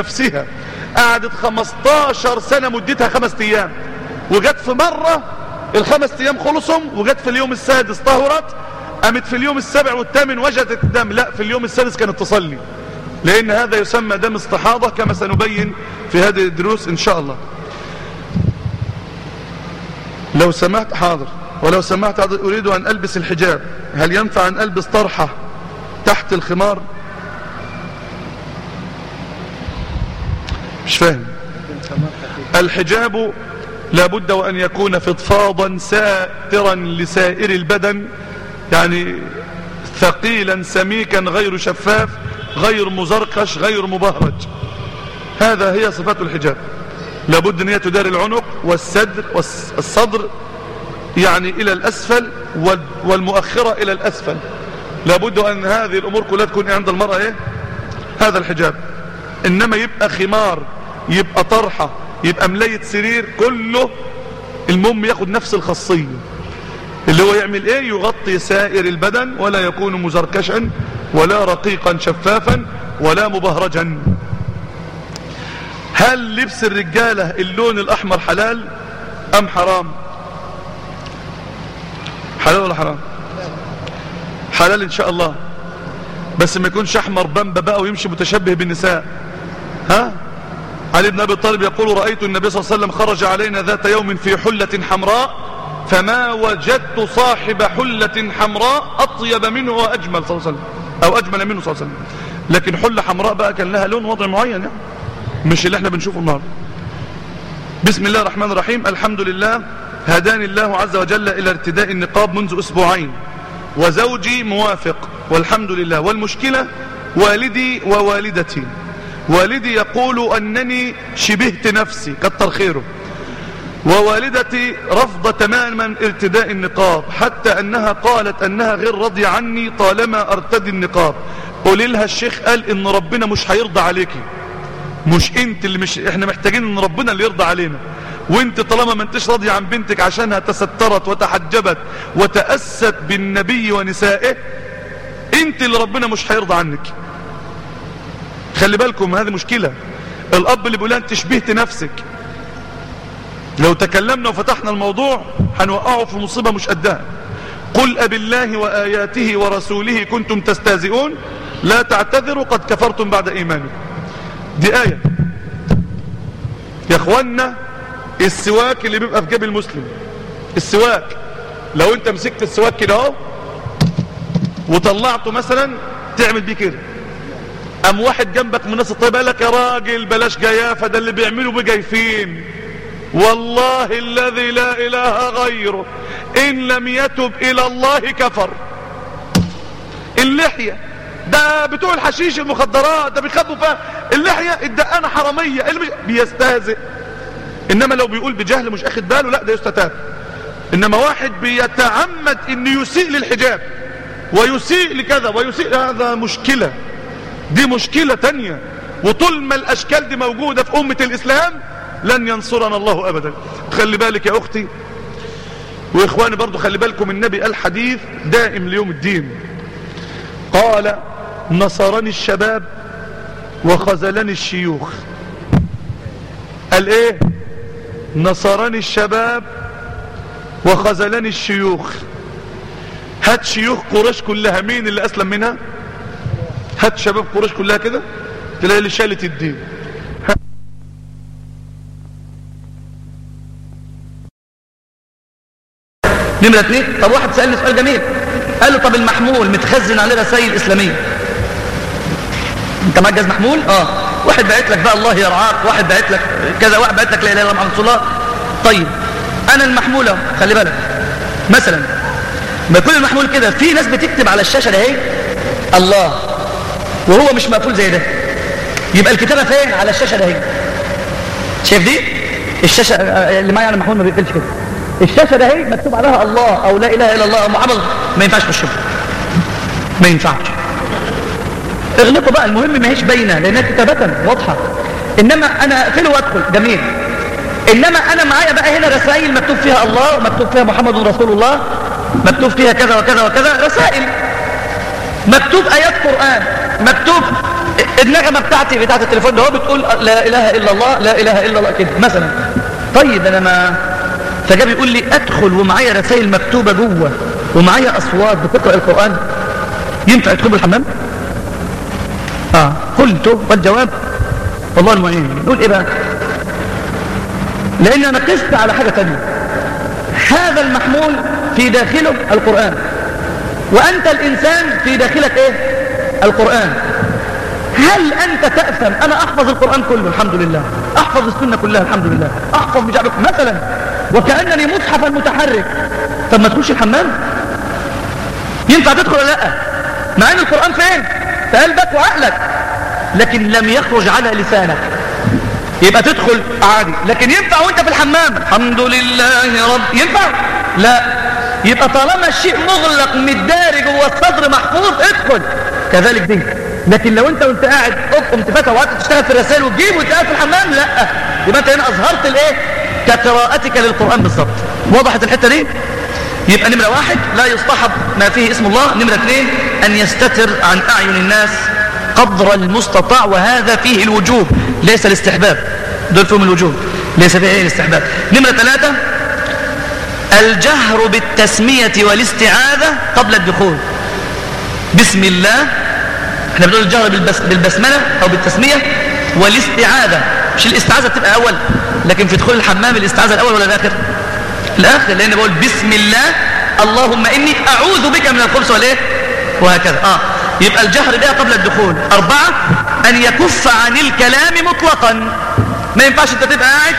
بنفسها قعدت 15 سنة مدتها خمس ايام وجت في مرة الخمس ايام خلصهم وجت في اليوم السادس طهرت قامت في اليوم السابع والثامن وجدت الدم لا في اليوم السادس كانت تصلي لان هذا يسمى دم استحاضة كما سنبين في هذه الدروس ان شاء الله لو سمحت حاضر ولو سمحت حاضر اريد ان البس الحجاب هل ينفع ان البس طرحة تحت الخمار مش فاهم الحجاب لابد وأن يكون فضفاضا ساترا لسائر البدن يعني ثقيلا سميكا غير شفاف غير مزرقش غير مبهرج هذا هي صفات الحجاب لابد ان هي تدار العنق والصدر والصدر يعني الى الاسفل والمؤخرة الى الاسفل لابد ان هذه الامور كلها تكون عند المرأة ايه هذا الحجاب انما يبقى خمار يبقى طرحة يبقى ملاية سرير كله المهم ياخد نفس الخاصية اللي هو يعمل ايه يغطي سائر البدن ولا يكون مزركشا ولا رقيقا شفافا ولا مبهرجا هل لبس الرجالة اللون الاحمر حلال ام حرام حلال ولا حرام حلال ان شاء الله بس ما يكونش احمر بمبا بقى ويمشي متشبه بالنساء ها علي بن أبي طالب يقول رأيت النبي صلى الله عليه وسلم خرج علينا ذات يوم في حلة حمراء فما وجدت صاحب حلة حمراء أطيب منه وأجمل صلى الله عليه وسلم أو أجمل منه صلى الله عليه وسلم لكن حلة حمراء بقى كان لها لون وضع معين يعني مش اللي احنا بنشوفه النهارده بسم الله الرحمن الرحيم الحمد لله هداني الله عز وجل إلى ارتداء النقاب منذ أسبوعين وزوجي موافق والحمد لله والمشكلة والدي ووالدتي والدي يقول أنني شبهت نفسي كتر خيره ووالدتي رفض تماما ارتداء النقاب حتى أنها قالت أنها غير راضية عني طالما ارتدي النقاب قولي لها الشيخ قال إن ربنا مش هيرضى عليكي مش انت اللي مش احنا محتاجين ان ربنا اللي يرضى علينا وانت طالما ما انتش راضي عن بنتك عشانها تسترت وتحجبت وتأست بالنبي ونسائه انت اللي ربنا مش هيرضى عنك خلي بالكم هذه مشكلة الأب اللي بيقول أنت شبهت نفسك لو تكلمنا وفتحنا الموضوع هنوقعه في مصيبة مش قدها قل أب الله وآياته ورسوله كنتم تستهزئون لا تعتذروا قد كفرتم بعد إيمانكم دي آية يا اخوانا السواك اللي بيبقى في جيب المسلم السواك لو انت مسكت السواك كده اهو وطلعته مثلا تعمل بيه كده ام واحد جنبك من الناس الطيبه قال لك يا راجل بلاش جيافه ده اللي بيعملوا بجيفين والله الذي لا اله غيره ان لم يتب الى الله كفر اللحيه ده بتوع الحشيش المخدرات ده بيخبوا فيها اللحيه الدقانه حراميه اللي بيستهزئ انما لو بيقول بجهل مش اخد باله لا ده يستتاب انما واحد بيتعمد ان يسيء للحجاب ويسيء لكذا ويسيء هذا مشكله دي مشكلة تانية وطول ما الأشكال دي موجودة في أمة الإسلام لن ينصرنا الله أبدا خلي بالك يا أختي وإخواني برضو خلي بالكم النبي الحديث دائم ليوم الدين قال نصرني الشباب وخذلني الشيوخ قال ايه نصرني الشباب وخذلني الشيوخ هات شيوخ قريش كلها مين اللي أسلم منها هات شباب قريش كلها كده تلاقي اللي شالت الدين نمرة اثنين طب واحد سألني سؤال جميل قال له طب المحمول متخزن عليه رسائل إسلامية انت معجز محمول اه واحد بعت لك بقى الله يرعاك واحد بعت لك كذا واحد بعت لك لا اله الا الله محمد رسول الله طيب انا المحمول اهو خلي بالك مثلا ما يكون المحمول كده في ناس بتكتب على الشاشه ده اهي الله وهو مش مقفول زي ده يبقى الكتابه فين على الشاشه ده اهي شايف دي الشاشه اللي معايا على المحمول ما بيقفلش كده الشاشه ده اهي مكتوب عليها الله او لا اله الا الله او محمد ما ينفعش تخش ما ينفعش اغلقوا بقى المهم ما هيش باينه لانها كتابه واضحه انما انا اقفله وادخل جميل انما انا معايا بقى هنا رسائل مكتوب فيها الله ومكتوب فيها محمد رسول الله مكتوب فيها كذا وكذا وكذا رسائل مكتوب ايات قران مكتوب النغمه بتاعتي بتاعت التليفون ده هو بتقول لا اله الا الله لا اله الا الله كده مثلا طيب انا ما فجاب يقول لي ادخل ومعايا رسائل مكتوبة جوه ومعايا اصوات بتقرأ القرآن ينفع يدخل الحمام اه قلت والجواب والله المعين نقول ايه بقى لان انا قست على حاجة تانية هذا المحمول في داخله القرآن وانت الانسان في داخلك ايه القرآن هل انت تأثم انا احفظ القرآن كله الحمد لله احفظ السنة كلها الحمد لله احفظ مجابك مثلا وكأنني مصحفا متحرك طب ما تخش الحمام ينفع تدخل ولا لا مع ان القرآن فين في قلبك وعقلك لكن لم يخرج على لسانك يبقى تدخل عادي لكن ينفع وانت في الحمام الحمد لله رب ينفع لا يبقى طالما الشيء مغلق متداري جوه الصدر محفوظ ادخل كذلك دي لكن لو انت وانت قاعد قمت فتح وقعدت تشتغل في الرسائل وتجيب وانت قاعد في الحمام لا يبقى انت هنا اظهرت الايه كقراءتك للقران بالظبط وضحت الحته دي يبقى نمره واحد لا يصطحب ما فيه اسم الله نمره اثنين ان يستتر عن اعين الناس قدر المستطاع وهذا فيه الوجوب ليس الاستحباب دول فيهم الوجوب ليس فيه ايه الاستحباب نمره ثلاثه الجهر بالتسميه والاستعاذه قبل الدخول بسم الله احنا بنقول الجهر بالبس بالبسمله او بالتسميه والاستعاذه مش الاستعاذه بتبقى اول لكن في دخول الحمام الاستعاذه الاول ولا الاخر الاخر لان بقول بسم الله اللهم اني اعوذ بك من الخبث والايه وهكذا اه يبقى الجهر بها قبل الدخول اربعه ان يكف عن الكلام مطلقا ما ينفعش انت تبقى قاعد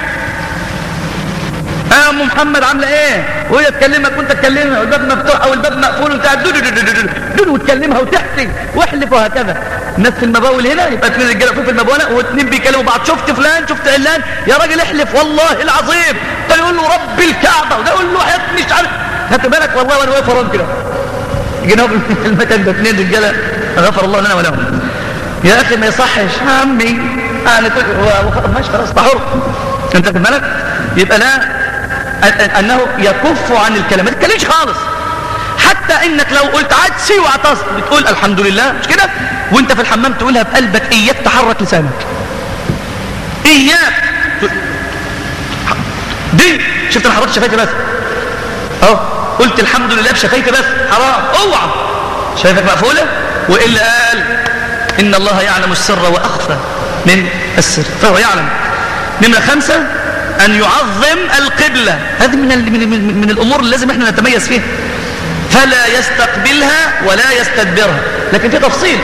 يا ام محمد عامله ايه وهي تكلمك وانت تكلمها والباب مفتوح او الباب مقفول وانت قاعد دود دود دود دود وتكلمها وتحكي واحلف وهكذا الناس في المباول هنا يبقى اثنين رجاله فوق في المبوله واثنين بيكلموا بعض شفت فلان شفت علان يا راجل احلف والله العظيم ده يقول له رب الكعبه وده يقول له حيط مش عارف هات بالك والله وانا واقف وراهم كده جناب المكان ده اثنين رجاله غفر الله لنا ولهم يا اخي ما يصحش عمي انا كنت ماشي خلاص طهور انت في بالك يبقى لا أنه يكف عن الكلام ما تتكلمش خالص حتى انك لو قلت عدسي واعتص بتقول الحمد لله مش كده وانت في الحمام تقولها بقلبك اياك تحرك لسانك اياك دي شفت انا حركت شفايفي بس اهو قلت الحمد لله بشفايفي بس حرام اوعى شايفك مقفوله والا قال ان الله يعلم السر واخفى من السر فهو يعلم نمره خمسه أن يعظم القبلة هذه من, ال من, من, من الأمور اللي لازم احنا نتميز فيها فلا يستقبلها ولا يستدبرها لكن في تفصيل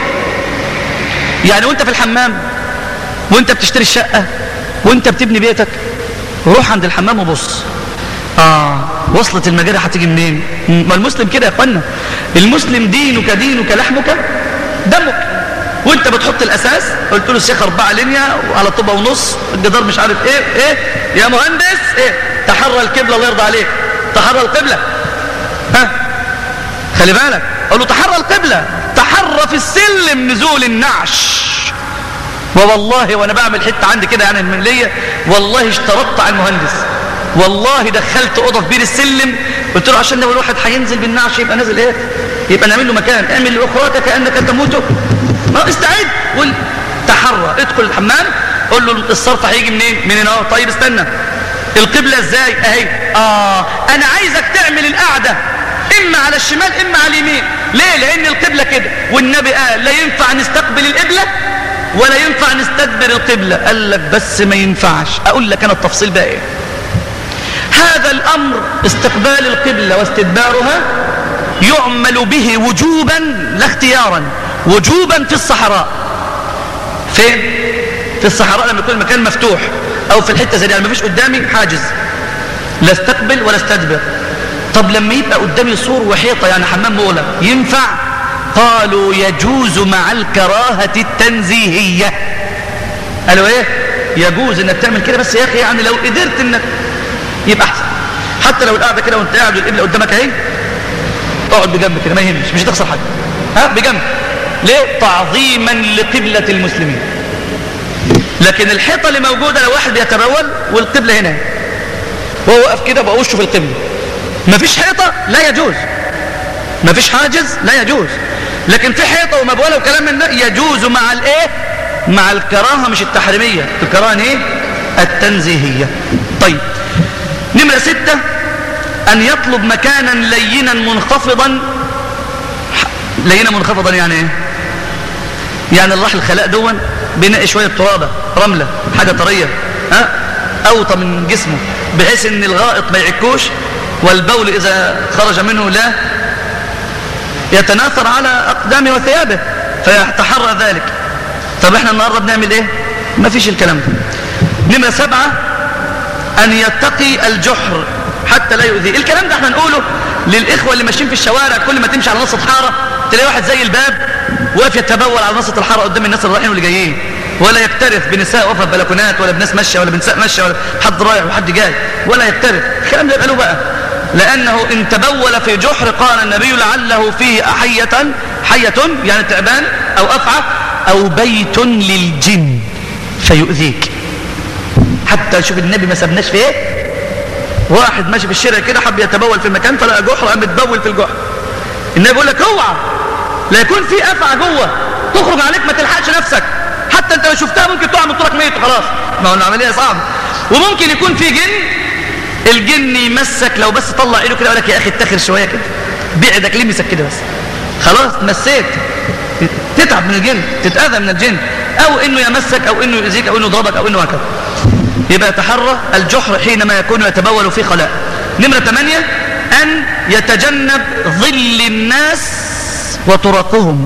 يعني وانت في الحمام وانت بتشتري الشقة وانت بتبني بيتك روح عند الحمام وبص آه وصلت المجاري هتيجي منين ما المسلم كده يا اخوانا المسلم دينك دينك لحمك دمك وانت بتحط الاساس قلت له الشيخ اربعة لينيا وعلى طوبة ونص الجدار مش عارف ايه ايه يا مهندس ايه تحرى القبلة الله يرضى عليك تحرى القبلة ها خلي بالك قال له تحرى القبلة تحرى في السلم نزول النعش ووالله وانا بعمل حته عندي كده يعني من ليا والله اشترطت على المهندس والله دخلت اوضه في بير السلم قلت له عشان لو الواحد هينزل بالنعش يبقى نازل ايه يبقى نعمل له مكان اعمل لاخراك كانك تموت ما استعد قول تحرى ادخل الحمام قول له الصرف هيجي منين من هنا طيب استنى القبلة ازاي اهي اه انا عايزك تعمل القعدة اما على الشمال اما على اليمين ليه لان القبلة كده والنبي قال لا ينفع نستقبل القبلة ولا ينفع نستدبر القبلة قال لك بس ما ينفعش اقول لك انا التفصيل بقى ايه هذا الامر استقبال القبلة واستدبارها يعمل به وجوبا لا اختيارا وجوبا في الصحراء فين في الصحراء لما يكون المكان مفتوح او في الحته زي دي ما فيش قدامي حاجز لا استقبل ولا استدبر طب لما يبقى قدامي سور وحيطه يعني حمام مغلق ينفع قالوا يجوز مع الكراهه التنزيهيه قالوا ايه يجوز انك تعمل كده بس يا اخي يعني لو قدرت انك يبقى احسن حتى لو القعده كده وانت قاعد والقبله قدامك اهي اقعد بجنب كده ما يهمش مش هتخسر حاجه ها بجنب ليه تعظيما لقبلة المسلمين لكن الحيطة اللي موجودة لو واحد بيتبول والقبلة هنا وهو واقف كده بقى وشه في القبلة مفيش حيطة لا يجوز مفيش حاجز لا يجوز لكن في حيطة ومبولة وكلام من ده يجوز مع الايه مع الكراهة مش التحريمية الكراهة ايه التنزيهية طيب نمرة ستة أن يطلب مكانا لينا منخفضا لينا منخفضا يعني ايه يعني اللي راح الخلاء دون بينقي شوية ترابة رملة حاجة طرية ها أوطى من جسمه بحيث ان الغائط ما يعكوش والبول إذا خرج منه لا يتناثر على أقدامه وثيابه فيتحرى ذلك طب احنا النهاردة بنعمل ايه ما فيش الكلام ده نمرة سبعة أن يتقي الجحر حتى لا يؤذي الكلام ده احنا نقوله للإخوة اللي ماشيين في الشوارع كل ما تمشي على نص الحارة تلاقي واحد زي الباب واقف يتبول على نص الحارة قدام الناس اللي رايحين واللي جايين ولا يكترث بنساء واقفه في بلكونات ولا بناس ماشيه ولا بنساء ماشيه ولا حد رايح وحد جاي ولا يكترث الكلام ده يبقى له بقى لأنه إن تبول في جحر قال النبي لعله فيه حية حية يعني تعبان أو أفعى أو بيت للجن فيؤذيك حتى شوف النبي ما سبناش في ايه واحد ماشي في الشارع كده حب يتبول في مكان فلقى جحر قام متبول في الجحر النبي بيقول لك اوعى لا يكون في افعى جوه تخرج عليك ما تلحقش نفسك حتى انت لو شفتها ممكن تقع من طولك ميت وخلاص ما هو العمليه صعبه وممكن يكون في جن الجن يمسك لو بس طلع ايده كده يقول لك يا اخي اتخر شويه كده بعدك ليه مسك كده بس خلاص مسيت تتعب من الجن تتاذى من الجن او انه يمسك او انه يؤذيك او انه يضربك او انه هكذا يبقى يتحرى الجحر حينما يكون يتبول في خلاء نمرة ثمانية أن يتجنب ظل الناس وطرقهم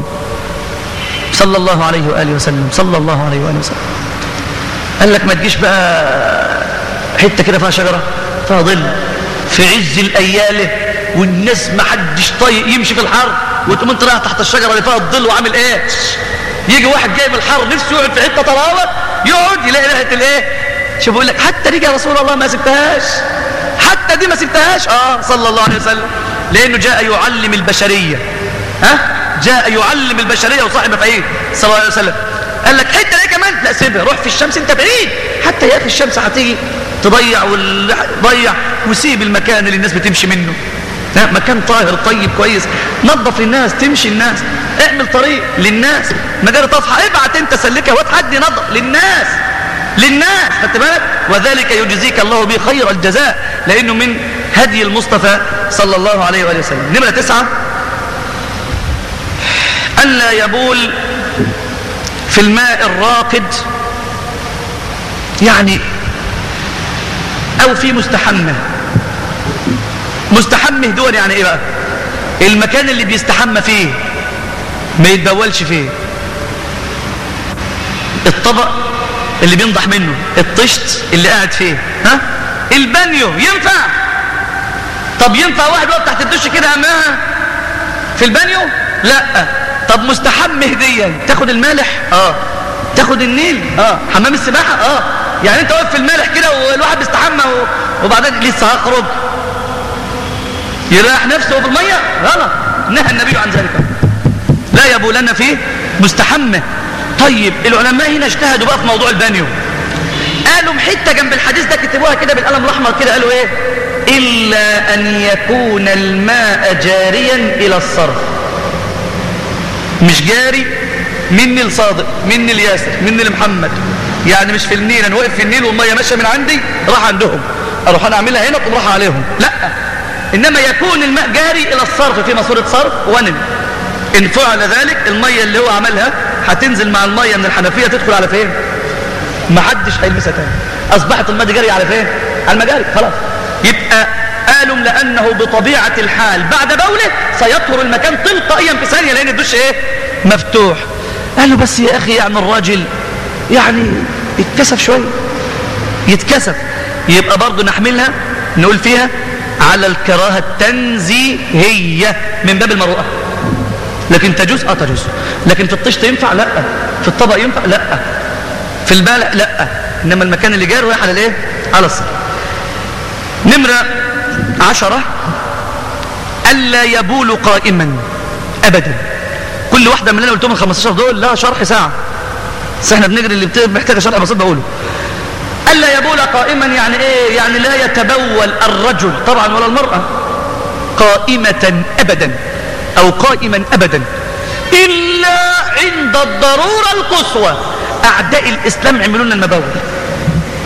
صلى الله عليه وآله وسلم صلى الله عليه وآله وسلم قال لك ما تجيش بقى حتة كده فيها شجرة فيها ظل في عز الأيالة والناس ما حدش طايق يمشي في الحر وتقوم انت رايح تحت الشجرة اللي فيها الظل وعامل ايه يجي واحد جاي من الحر نفسه يقعد في حتة طراوة يقعد يلاقي ريحة الايه شوف يقول لك حتى دي يا رسول الله ما سبتهاش حتى دي ما سبتهاش اه صلى الله عليه وسلم لانه جاء يعلم البشريه ها جاء يعلم البشريه وصاحب فايه صلى الله عليه وسلم قال لك حته دي كمان لا سيبها روح في الشمس انت بعيد حتى يا اخي الشمس هتيجي تضيع وتضيع وسيب المكان اللي الناس بتمشي منه ها مكان طاهر طيب كويس نظف للناس تمشي الناس اعمل طريق للناس مجال طفحه ابعت انت سلكها واد حد ينظف للناس للناس خدت بالك وذلك يجزيك الله به خير الجزاء لأنه من هدي المصطفى صلى الله عليه وآله وسلم نمرة تسعة ألا يبول في الماء الراقد يعني أو في مستحمة مستحمه دول يعني إيه بقى المكان اللي بيستحمى فيه ما يتبولش فيه الطبق اللي بينضح منه الطشت اللي قاعد فيه ها البانيو ينفع طب ينفع واحد واقف تحت الدش كده امامها في البانيو لا طب مستحم هديا تاخد المالح اه تاخد النيل اه حمام السباحه اه يعني انت واقف في المالح كده والواحد بيستحمى و... وبعدين لسه هخرج يريح نفسه في الميه غلط نهى النبي عن ذلك لا يبولن فيه مستحمه طيب العلماء هنا اجتهدوا بقى في موضوع البانيو قالوا حته جنب الحديث ده كتبوها كده بالقلم الاحمر كده قالوا ايه الا ان يكون الماء جاريا الى الصرف مش جاري مني لصادق مني لياسر مني لمحمد يعني مش في النيل انا واقف في النيل والميه ماشيه من عندي راح عندهم اروح انا اعملها هنا تقوم راح عليهم لا انما يكون الماء جاري الى الصرف في ماسوره صرف ونن ان فعل ذلك الميه اللي هو عملها هتنزل مع الميه من الحنفيه تدخل على فين ما حدش هيلمسها تاني اصبحت الماء جاري على فين على المجاري خلاص يبقى قالوا لانه بطبيعه الحال بعد بوله سيطهر المكان تلقائيا في ثانيه لان الدش ايه مفتوح قالوا بس يا اخي يعني الراجل يعني يتكسف شويه يتكسف يبقى برضه نحملها نقول فيها على الكراهه التنزيهيه من باب المروءه لكن تجوز اه تجوز لكن في الطشت ينفع لا في الطبق ينفع لا في البالع لا انما المكان اللي جار رايح على الايه على الصلاه نمره عشرة الا يبول قائما ابدا كل واحده من اللي انا قلتهم ال 15 دول لها شرح ساعه بس احنا بنجري اللي محتاجه شرح بسيط بقوله الا يبول قائما يعني ايه يعني لا يتبول الرجل طبعا ولا المراه قائمه ابدا أو قائما أبدا إلا عند الضرورة القصوى أعداء الإسلام عملوا لنا المباول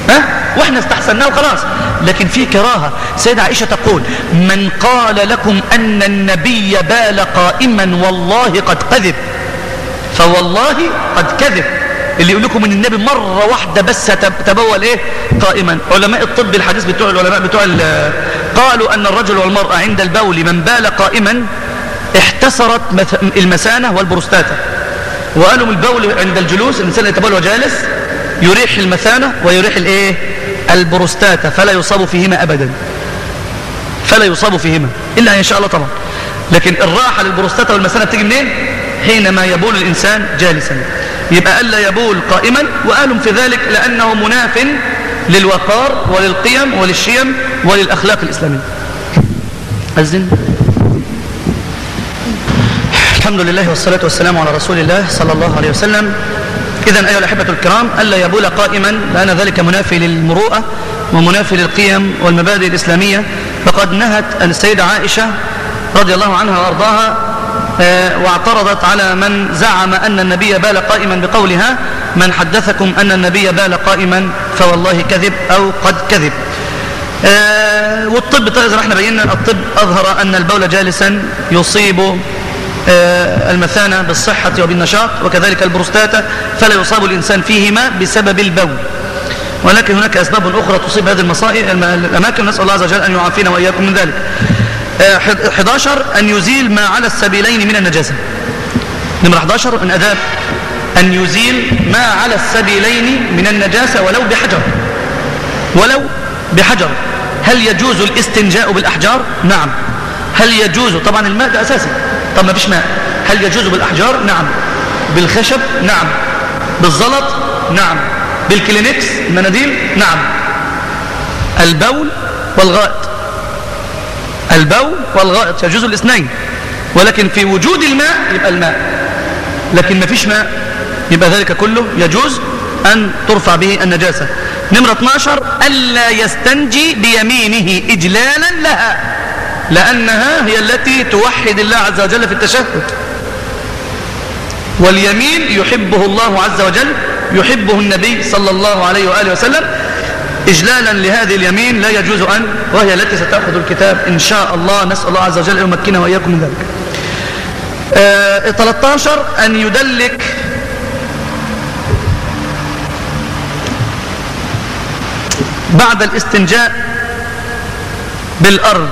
ها واحنا استحسناه وخلاص لكن في كراهة سيدة عائشة تقول من قال لكم أن النبي بال قائما والله قد كذب فوالله قد كذب اللي يقول لكم ان النبي مرة واحدة بس تبول ايه قائما علماء الطب الحديث بتوع العلماء بتوع قالوا ان الرجل والمرأة عند البول من بال قائما احتسرت المثانة والبروستاتا وقالوا من البول عند الجلوس الانسان يتبول وجالس يريح المثانة ويريح الايه البروستاتا فلا يصاب فيهما ابدا فلا يصاب فيهما الا ان شاء الله طبعا لكن الراحة للبروستاتا والمثانة بتيجي منين حينما يبول الانسان جالسا يبقى ألا يبول قائما وقالوا في ذلك لأنه مناف للوقار وللقيم وللشيم وللأخلاق الإسلامية أزن الحمد لله والصلاة والسلام على رسول الله صلى الله عليه وسلم إذا أيها الأحبة الكرام ألا يبول قائما لأن ذلك منافي للمروءة ومنافي للقيم والمبادئ الإسلامية فقد نهت السيدة عائشة رضي الله عنها وأرضاها واعترضت على من زعم أن النبي بال قائما بقولها من حدثكم أن النبي بال قائما فوالله كذب أو قد كذب والطب زي ما احنا بينا الطب أظهر أن البول جالسا يصيب المثانة بالصحة وبالنشاط وكذلك البروستاتا فلا يصاب الإنسان فيهما بسبب البول ولكن هناك أسباب أخرى تصيب هذه المصائب الأماكن نسأل الله عز وجل أن يعافينا وإياكم من ذلك 11 أن يزيل ما على السبيلين من النجاسة نمرة 11 من أداب أن يزيل ما على السبيلين من النجاسة ولو بحجر ولو بحجر هل يجوز الاستنجاء بالأحجار نعم هل يجوز طبعا الماء ده أساسي طب ما فيش ماء هل يجوز بالأحجار نعم بالخشب نعم بالزلط نعم بالكلينكس المناديل نعم البول والغائط البول والغائط يجوز الاثنين ولكن في وجود الماء يبقى الماء لكن ما فيش ماء يبقى ذلك كله يجوز أن ترفع به النجاسة نمرة 12 ألا يستنجي بيمينه إجلالا لها لأنها هي التي توحد الله عز وجل في التشهد واليمين يحبه الله عز وجل يحبه النبي صلى الله عليه وآله وسلم إجلالا لهذه اليمين لا يجوز أن وهي التي ستأخذ الكتاب إن شاء الله نسأل الله عز وجل أن يمكننا وإياكم من ذلك آه 13 أن يدلك بعد الاستنجاء بالأرض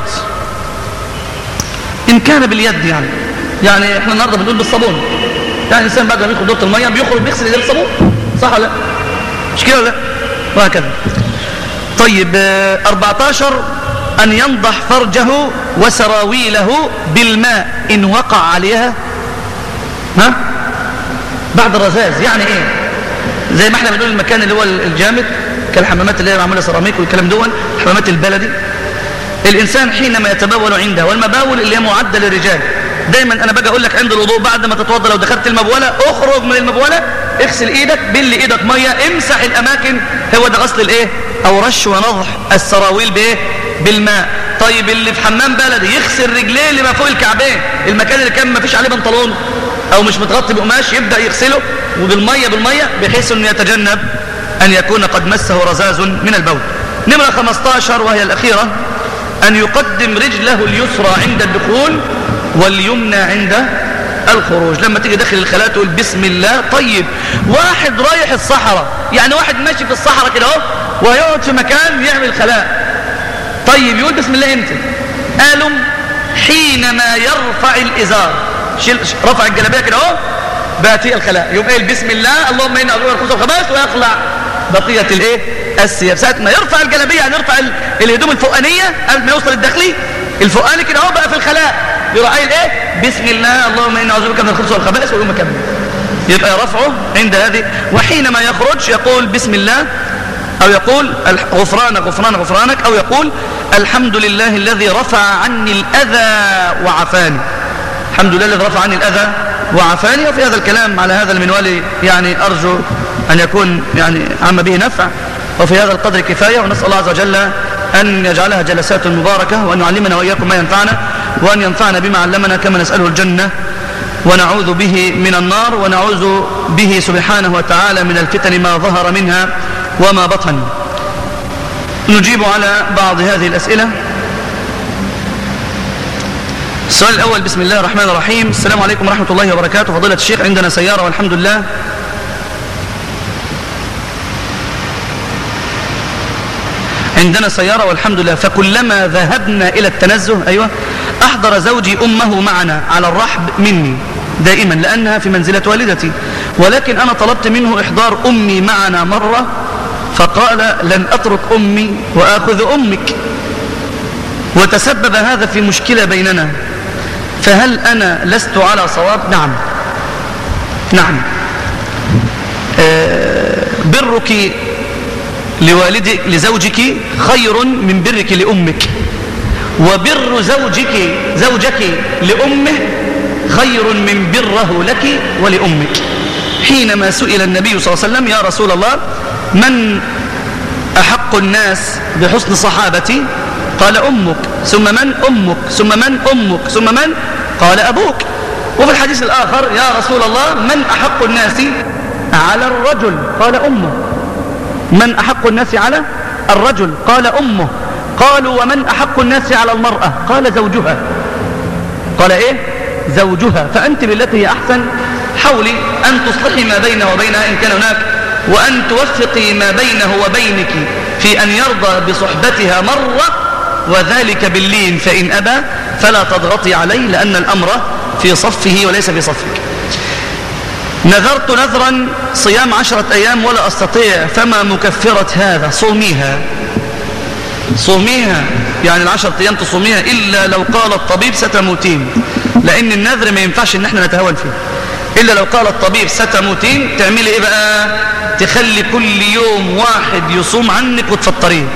إن كان باليد يعني يعني احنا النهارده بنقول بالصابون يعني الإنسان بعد ما ياخد دورة المية بيخرج بيغسل ايديه بالصابون صح ولا لا مش كده ولا لا وهكذا طيب 14 أن ينضح فرجه وسراويله بالماء إن وقع عليها ها بعد الرذاذ يعني إيه زي ما احنا بنقول المكان اللي هو الجامد كالحمامات اللي هي معمولة سيراميك والكلام دون الحمامات البلدي الإنسان حينما يتبول عنده والمباول اللي هي معدة للرجال دايما أنا باجي أقول لك عند الوضوء بعد ما تتوضى لو دخلت المبولة اخرج من المبولة اغسل ايدك بل ايدك مية امسح الأماكن هو ده غسل الايه او رش ونضح السراويل بايه بالماء طيب اللي في حمام بلدي يغسل رجليه اللي ما فوق الكعبين المكان اللي كان ما فيش عليه بنطلون او مش متغطي بقماش يبدا يغسله وبالميه بالميه بحيث انه يتجنب ان يكون قد مسه رذاذ من البول نمره 15 وهي الاخيره ان يقدم رجله اليسرى عند الدخول واليمنى عند الخروج لما تيجي داخل الخلاء تقول بسم الله طيب واحد رايح الصحراء يعني واحد ماشي في الصحراء كده اهو وهيقعد في مكان يعمل خلاء طيب يقول بسم الله امتى قالوا حينما يرفع الازار شيل رفع الجلابيه كده اهو باتي الخلاء يقوم قايل بسم الله اللهم اني اعوذ بك من الخبث ويخلع بقيه الايه الثياب ساعه ما يرفع الجلابيه يعني يرفع الهدوم الفوقانيه قبل ما يوصل الداخلي الفوقاني كده اهو بقى في الخلاء يروح قايل ايه بسم الله اللهم اني اعوذ بك من الخبث والخبائث ويقوم مكمل يبقى رفعه عند هذه وحينما يخرج يقول بسم الله أو يقول غفرانك غفرانك غفرانك أو يقول الحمد لله الذي رفع عني الأذى وعفاني الحمد لله الذي رفع عني الأذى وعفاني وفي هذا الكلام على هذا المنوال يعني أرجو أن يكون يعني عم به نفع وفي هذا القدر كفاية ونسأل الله عز وجل أن يجعلها جلسات مباركة وأن يعلمنا وإياكم ما ينفعنا وأن ينفعنا بما علمنا كما نسأله الجنة ونعوذ به من النار ونعوذ به سبحانه وتعالى من الفتن ما ظهر منها وما بطن نجيب على بعض هذه الأسئلة السؤال الأول بسم الله الرحمن الرحيم السلام عليكم ورحمة الله وبركاته فضيلة الشيخ عندنا سيارة والحمد لله عندنا سيارة والحمد لله فكلما ذهبنا إلى التنزه أيوة أحضر زوجي أمه معنا على الرحب مني دائما لأنها في منزلة والدتي ولكن أنا طلبت منه إحضار أمي معنا مرة فقال لن أترك أمي وآخذ أمك وتسبب هذا في مشكلة بيننا فهل أنا لست على صواب نعم نعم آه برك لوالدك لزوجك خير من برك لأمك وبر زوجك زوجك لأمه خير من بره لك ولأمك حينما سئل النبي صلى الله عليه وسلم يا رسول الله من أحق الناس بحسن صحابتي قال أمك ثم من أمك ثم من أمك ثم من قال أبوك وفي الحديث الآخر يا رسول الله من أحق الناس على الرجل قال أمه من أحق الناس على الرجل قال أمه قالوا ومن أحق الناس على المرأة قال زوجها قال إيه زوجها فأنت بالتي هي أحسن حولي أن تصلحي ما بينه وبينها إن كان هناك وأن توفقي ما بينه وبينك في أن يرضى بصحبتها مرة وذلك باللين فإن أبى فلا تضغطي عليه لأن الأمر في صفه وليس في صفك نذرت نذرا صيام عشرة أيام ولا أستطيع فما مكفرة هذا صوميها صوميها يعني العشرة أيام تصوميها إلا لو قال الطبيب ستموتين لأن النذر ما ينفعش إن احنا نتهاون فيه إلا لو قال الطبيب ستموتين تعملي إيه بقى تخلي كل يوم واحد يصوم عنك وتفطريه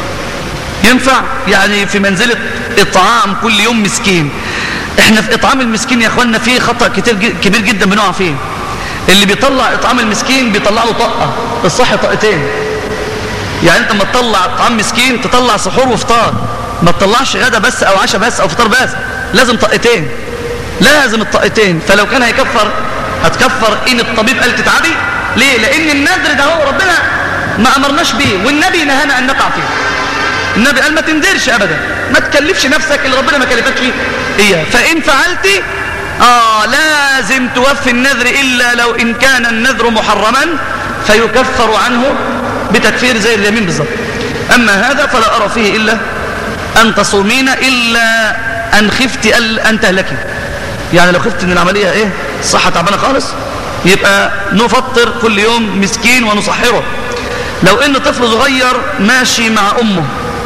ينفع يعني في منزلة إطعام كل يوم مسكين احنا في إطعام المسكين يا أخوانا فيه خطأ كتير كبير جدا بنقع فيه اللي بيطلع إطعام المسكين بيطلع له طاقة الصح طاقتين يعني انت ما تطلع طعام مسكين تطلع سحور وفطار ما تطلعش غدا بس او عشاء بس او فطار بس لازم طاقتين لازم الطاقتين فلو كان هيكفر هتكفر ان الطبيب قال تتعبي ليه لان النذر ده هو ربنا ما امرناش بيه والنبي نهانا ان نقع فيه النبي قال ما تنذرش ابدا ما تكلفش نفسك اللي ربنا ما كلفكش اياه فان فعلت اه لازم توفي النذر الا لو ان كان النذر محرما فيكفر عنه بتكفير زي اليمين بالظبط أما هذا فلا أرى فيه إلا أن تصومين إلا أن خفت أن تهلكي يعني لو خفت أن العملية إيه الصحة تعبانة خالص يبقى نفطر كل يوم مسكين ونصحره لو إن طفل صغير ماشي مع أمه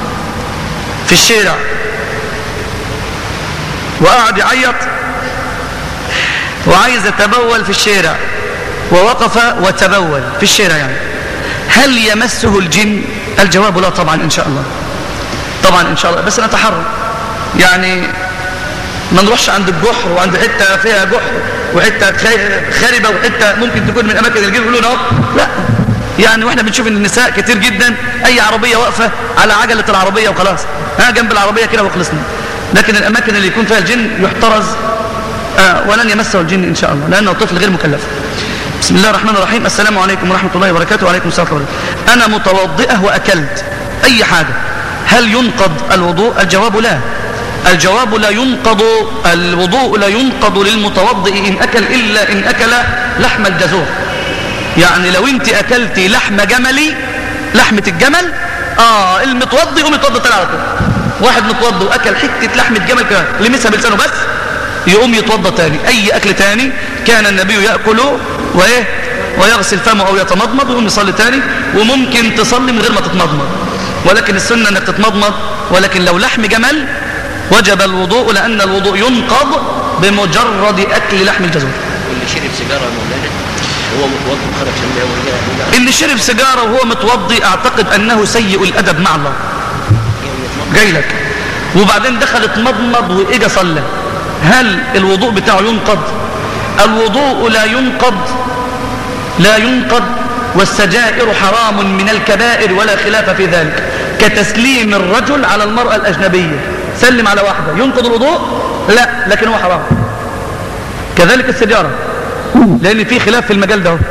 في الشارع وقعد يعيط وعايز يتبول في الشارع ووقف وتبول في الشارع يعني هل يمسه الجن الجواب لا طبعا إن شاء الله طبعا إن شاء الله بس نتحرى يعني ما نروحش عند الجحر وعند حتة فيها جحر وحتة خاربة وحتة ممكن تكون من أماكن الجن يقولون اهو لا يعني واحنا بنشوف ان النساء كتير جدا اي عربية واقفة على عجلة العربية وخلاص ها جنب العربية كده وخلصنا لكن الاماكن اللي يكون فيها الجن يحترز آه ولن يمسه الجن ان شاء الله لانه طفل غير مكلف بسم الله الرحمن الرحيم السلام عليكم ورحمة الله وبركاته وعليكم السلام ورحمة الله أنا متوضئة وأكلت أي حاجة هل ينقض الوضوء الجواب لا الجواب لا ينقض الوضوء لا ينقض للمتوضئ إن أكل إلا إن أكل لحم الجزور يعني لو أنت أكلت لحم جملي لحمة الجمل آه المتوضئ ومتوضئ تاني على طول واحد متوضئ وأكل حتة لحمة جمل كمان لمسها بلسانه بس يقوم يتوضى تاني أي أكل تاني كان النبي يأكل وإيه ويغسل فمه أو يتمضمض ويقوم يصلي تاني وممكن تصلي من غير ما تتمضمض ولكن السنة أنك تتمضمض ولكن لو لحم جمل وجب الوضوء لأن الوضوء ينقض بمجرد أكل لحم الجزور اللي شرب سيجارة مولانا هو متوضي خرج شمية ورجع اللي شرب سيجارة وهو متوضي أعتقد أنه سيء الأدب مع الله جاي لك وبعدين دخل اتمضمض وإجا صلى هل الوضوء بتاعه ينقض الوضوء لا ينقض لا ينقض والسجائر حرام من الكبائر ولا خلاف في ذلك كتسليم الرجل على المرأة الأجنبية سلم على واحدة ينقض الوضوء لا لكن هو حرام كذلك السجارة لأن في خلاف في المجال ده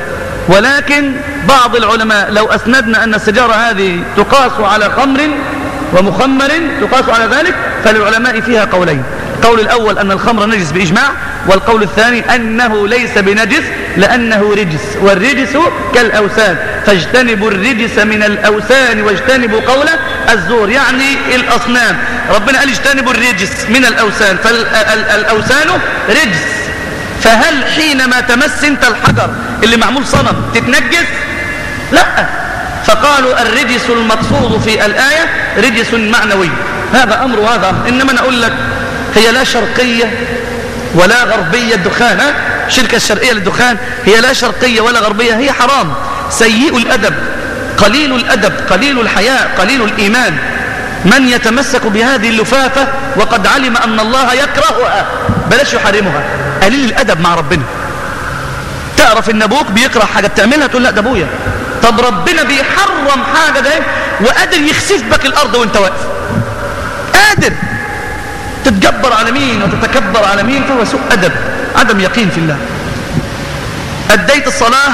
ولكن بعض العلماء لو أسندنا أن السجارة هذه تقاس على خمر ومخمر تقاس على ذلك فللعلماء فيها قولين القول الأول أن الخمر نجس بإجماع والقول الثاني أنه ليس بنجس لأنه رجس والرجس كالأوسان فاجتنبوا الرجس من الأوسان واجتنبوا قول الزور يعني الأصنام ربنا قال اجتنبوا الرجس من الأوسان فالأوسان رجس فهل حينما تمس انت الحجر اللي معمول صنم تتنجس لا فقالوا الرجس المقصود في الآية رجس معنوي هذا أمر وهذا أمر إنما أنا أقول لك هي لا شرقية ولا غربية الدخان ها؟ الشركة الشرقية للدخان هي لا شرقية ولا غربية هي حرام سيء الأدب قليل الأدب قليل الحياء قليل الإيمان من يتمسك بهذه اللفافة وقد علم أن الله يكرهها بلاش يحرمها قليل الأدب مع ربنا تعرف ان ابوك بيكره حاجة بتعملها تقول لا ده ابويا طب ربنا بيحرم حاجة ده وقادر يخسف بك الارض وانت واقف قادر تتجبر على مين وتتكبر على مين فهو سوء ادب عدم يقين في الله اديت الصلاة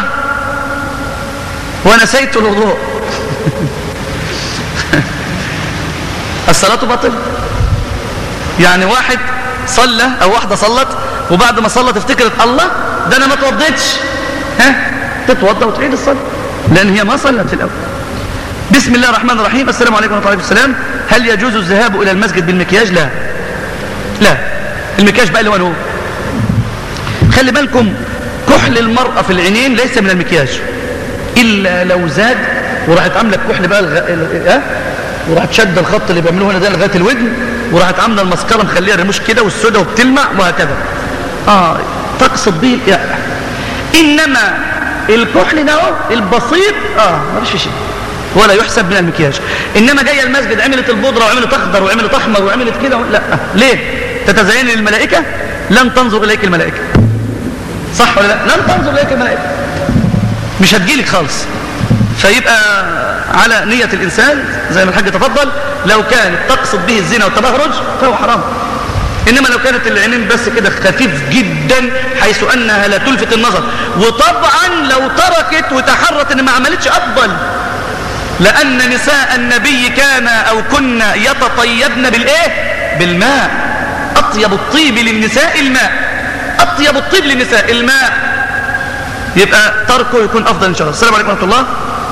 ونسيت الوضوء الصلاة باطل يعني واحد صلى او واحدة صلت وبعد ما صلت افتكرت الله ده انا ما توضيتش ها تتوضى وتعيد الصلاة لان هي ما صلت في الاول بسم الله الرحمن الرحيم السلام عليكم ورحمة الله السلام هل يجوز الذهاب الى المسجد بالمكياج لا لا المكياج بقى اللي هو خلي بالكم كحل المرأة في العينين ليس من المكياج إلا لو زاد وراحت عاملة الكحل بقى الغ... اه؟ وراحت شد الخط اللي بيعملوه هنا ده لغاية الودن وراحت عاملة المسكرة مخليها الرموش كده والسودة وبتلمع وهكذا اه تقصد به الإعلى إنما الكحل ده البسيط اه ما فيش شيء ولا يحسب من المكياج إنما جاية المسجد عملت البودرة وعملت أخضر وعملت أحمر وعملت كده لا ليه تتزين للملائكة لن تنظر إليك الملائكة صح ولا لا لن تنظر إليك الملائكة مش هتجيلك خالص فيبقى على نية الإنسان زي ما الحاج تفضل لو كانت تقصد به الزنا والتبهرج فهو حرام إنما لو كانت العينين بس كده خفيف جدا حيث أنها لا تلفت النظر وطبعا لو تركت وتحرت إن ما عملتش أفضل لأن نساء النبي كان أو كن يتطيبن بالإيه بالماء أطيب الطيب للنساء الماء أطيب الطيب للنساء الماء يبقى تركه يكون أفضل إن شاء الله السلام عليكم ورحمة الله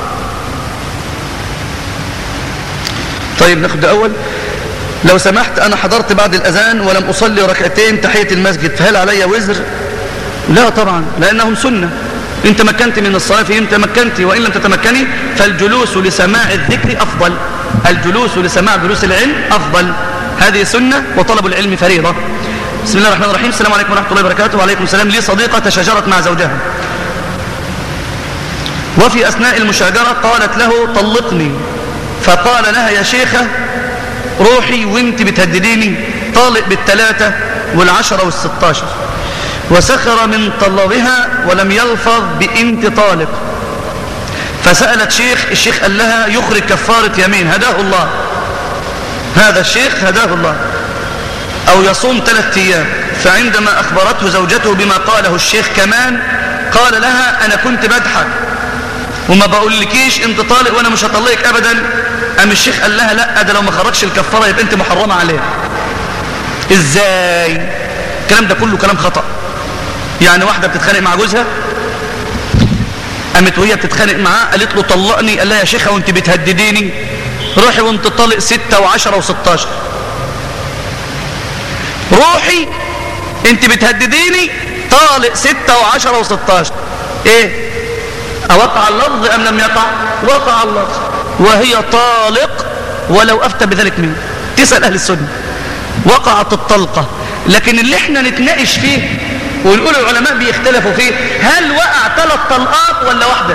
طيب ناخد أول لو سمحت أنا حضرت بعد الأذان ولم أصلي ركعتين تحية المسجد فهل علي وزر لا طبعا لأنهم سنة إن تمكنت من الصلاة فإن تمكنت وإن لم تتمكني فالجلوس لسماع الذكر أفضل الجلوس لسماع دروس العلم أفضل هذه سنة وطلب العلم فريضة بسم الله الرحمن الرحيم السلام عليكم ورحمة الله وبركاته وعليكم السلام لي صديقة تشاجرت مع زوجها وفي أثناء المشاجرة قالت له طلقني فقال لها يا شيخة روحي وانت بتهدديني طالق بالثلاثة والعشرة والستاشر وسخر من طلبها ولم يلفظ بانت طالق فسألت شيخ الشيخ قال لها يخرج كفارة يمين هداه الله هذا الشيخ هداه الله أو يصوم ثلاثة أيام فعندما أخبرته زوجته بما قاله الشيخ كمان قال لها أنا كنت بضحك وما بقولكيش انت طالق وانا مش هطلقك ابدا قام الشيخ قال لها لا ده لو ما خرجش الكفاره يبقى انت محرمه عليه ازاي الكلام ده كله كلام خطا يعني واحده بتتخانق مع جوزها قامت وهي بتتخانق معاه قالت له طلقني قال لها يا شيخه وانت بتهدديني روحي وانت طالق ستة وعشرة وستاشر روحي انت بتهدديني طالق ستة وعشرة وستاشر ايه أوقع اللفظ أم لم يقع وقع اللفظ وهي طالق ولو أفتى بذلك منه تسأل أهل السنة وقعت الطلقة لكن اللي احنا نتناقش فيه ونقول العلماء بيختلفوا فيه هل وقع ثلاث طلقات ولا واحدة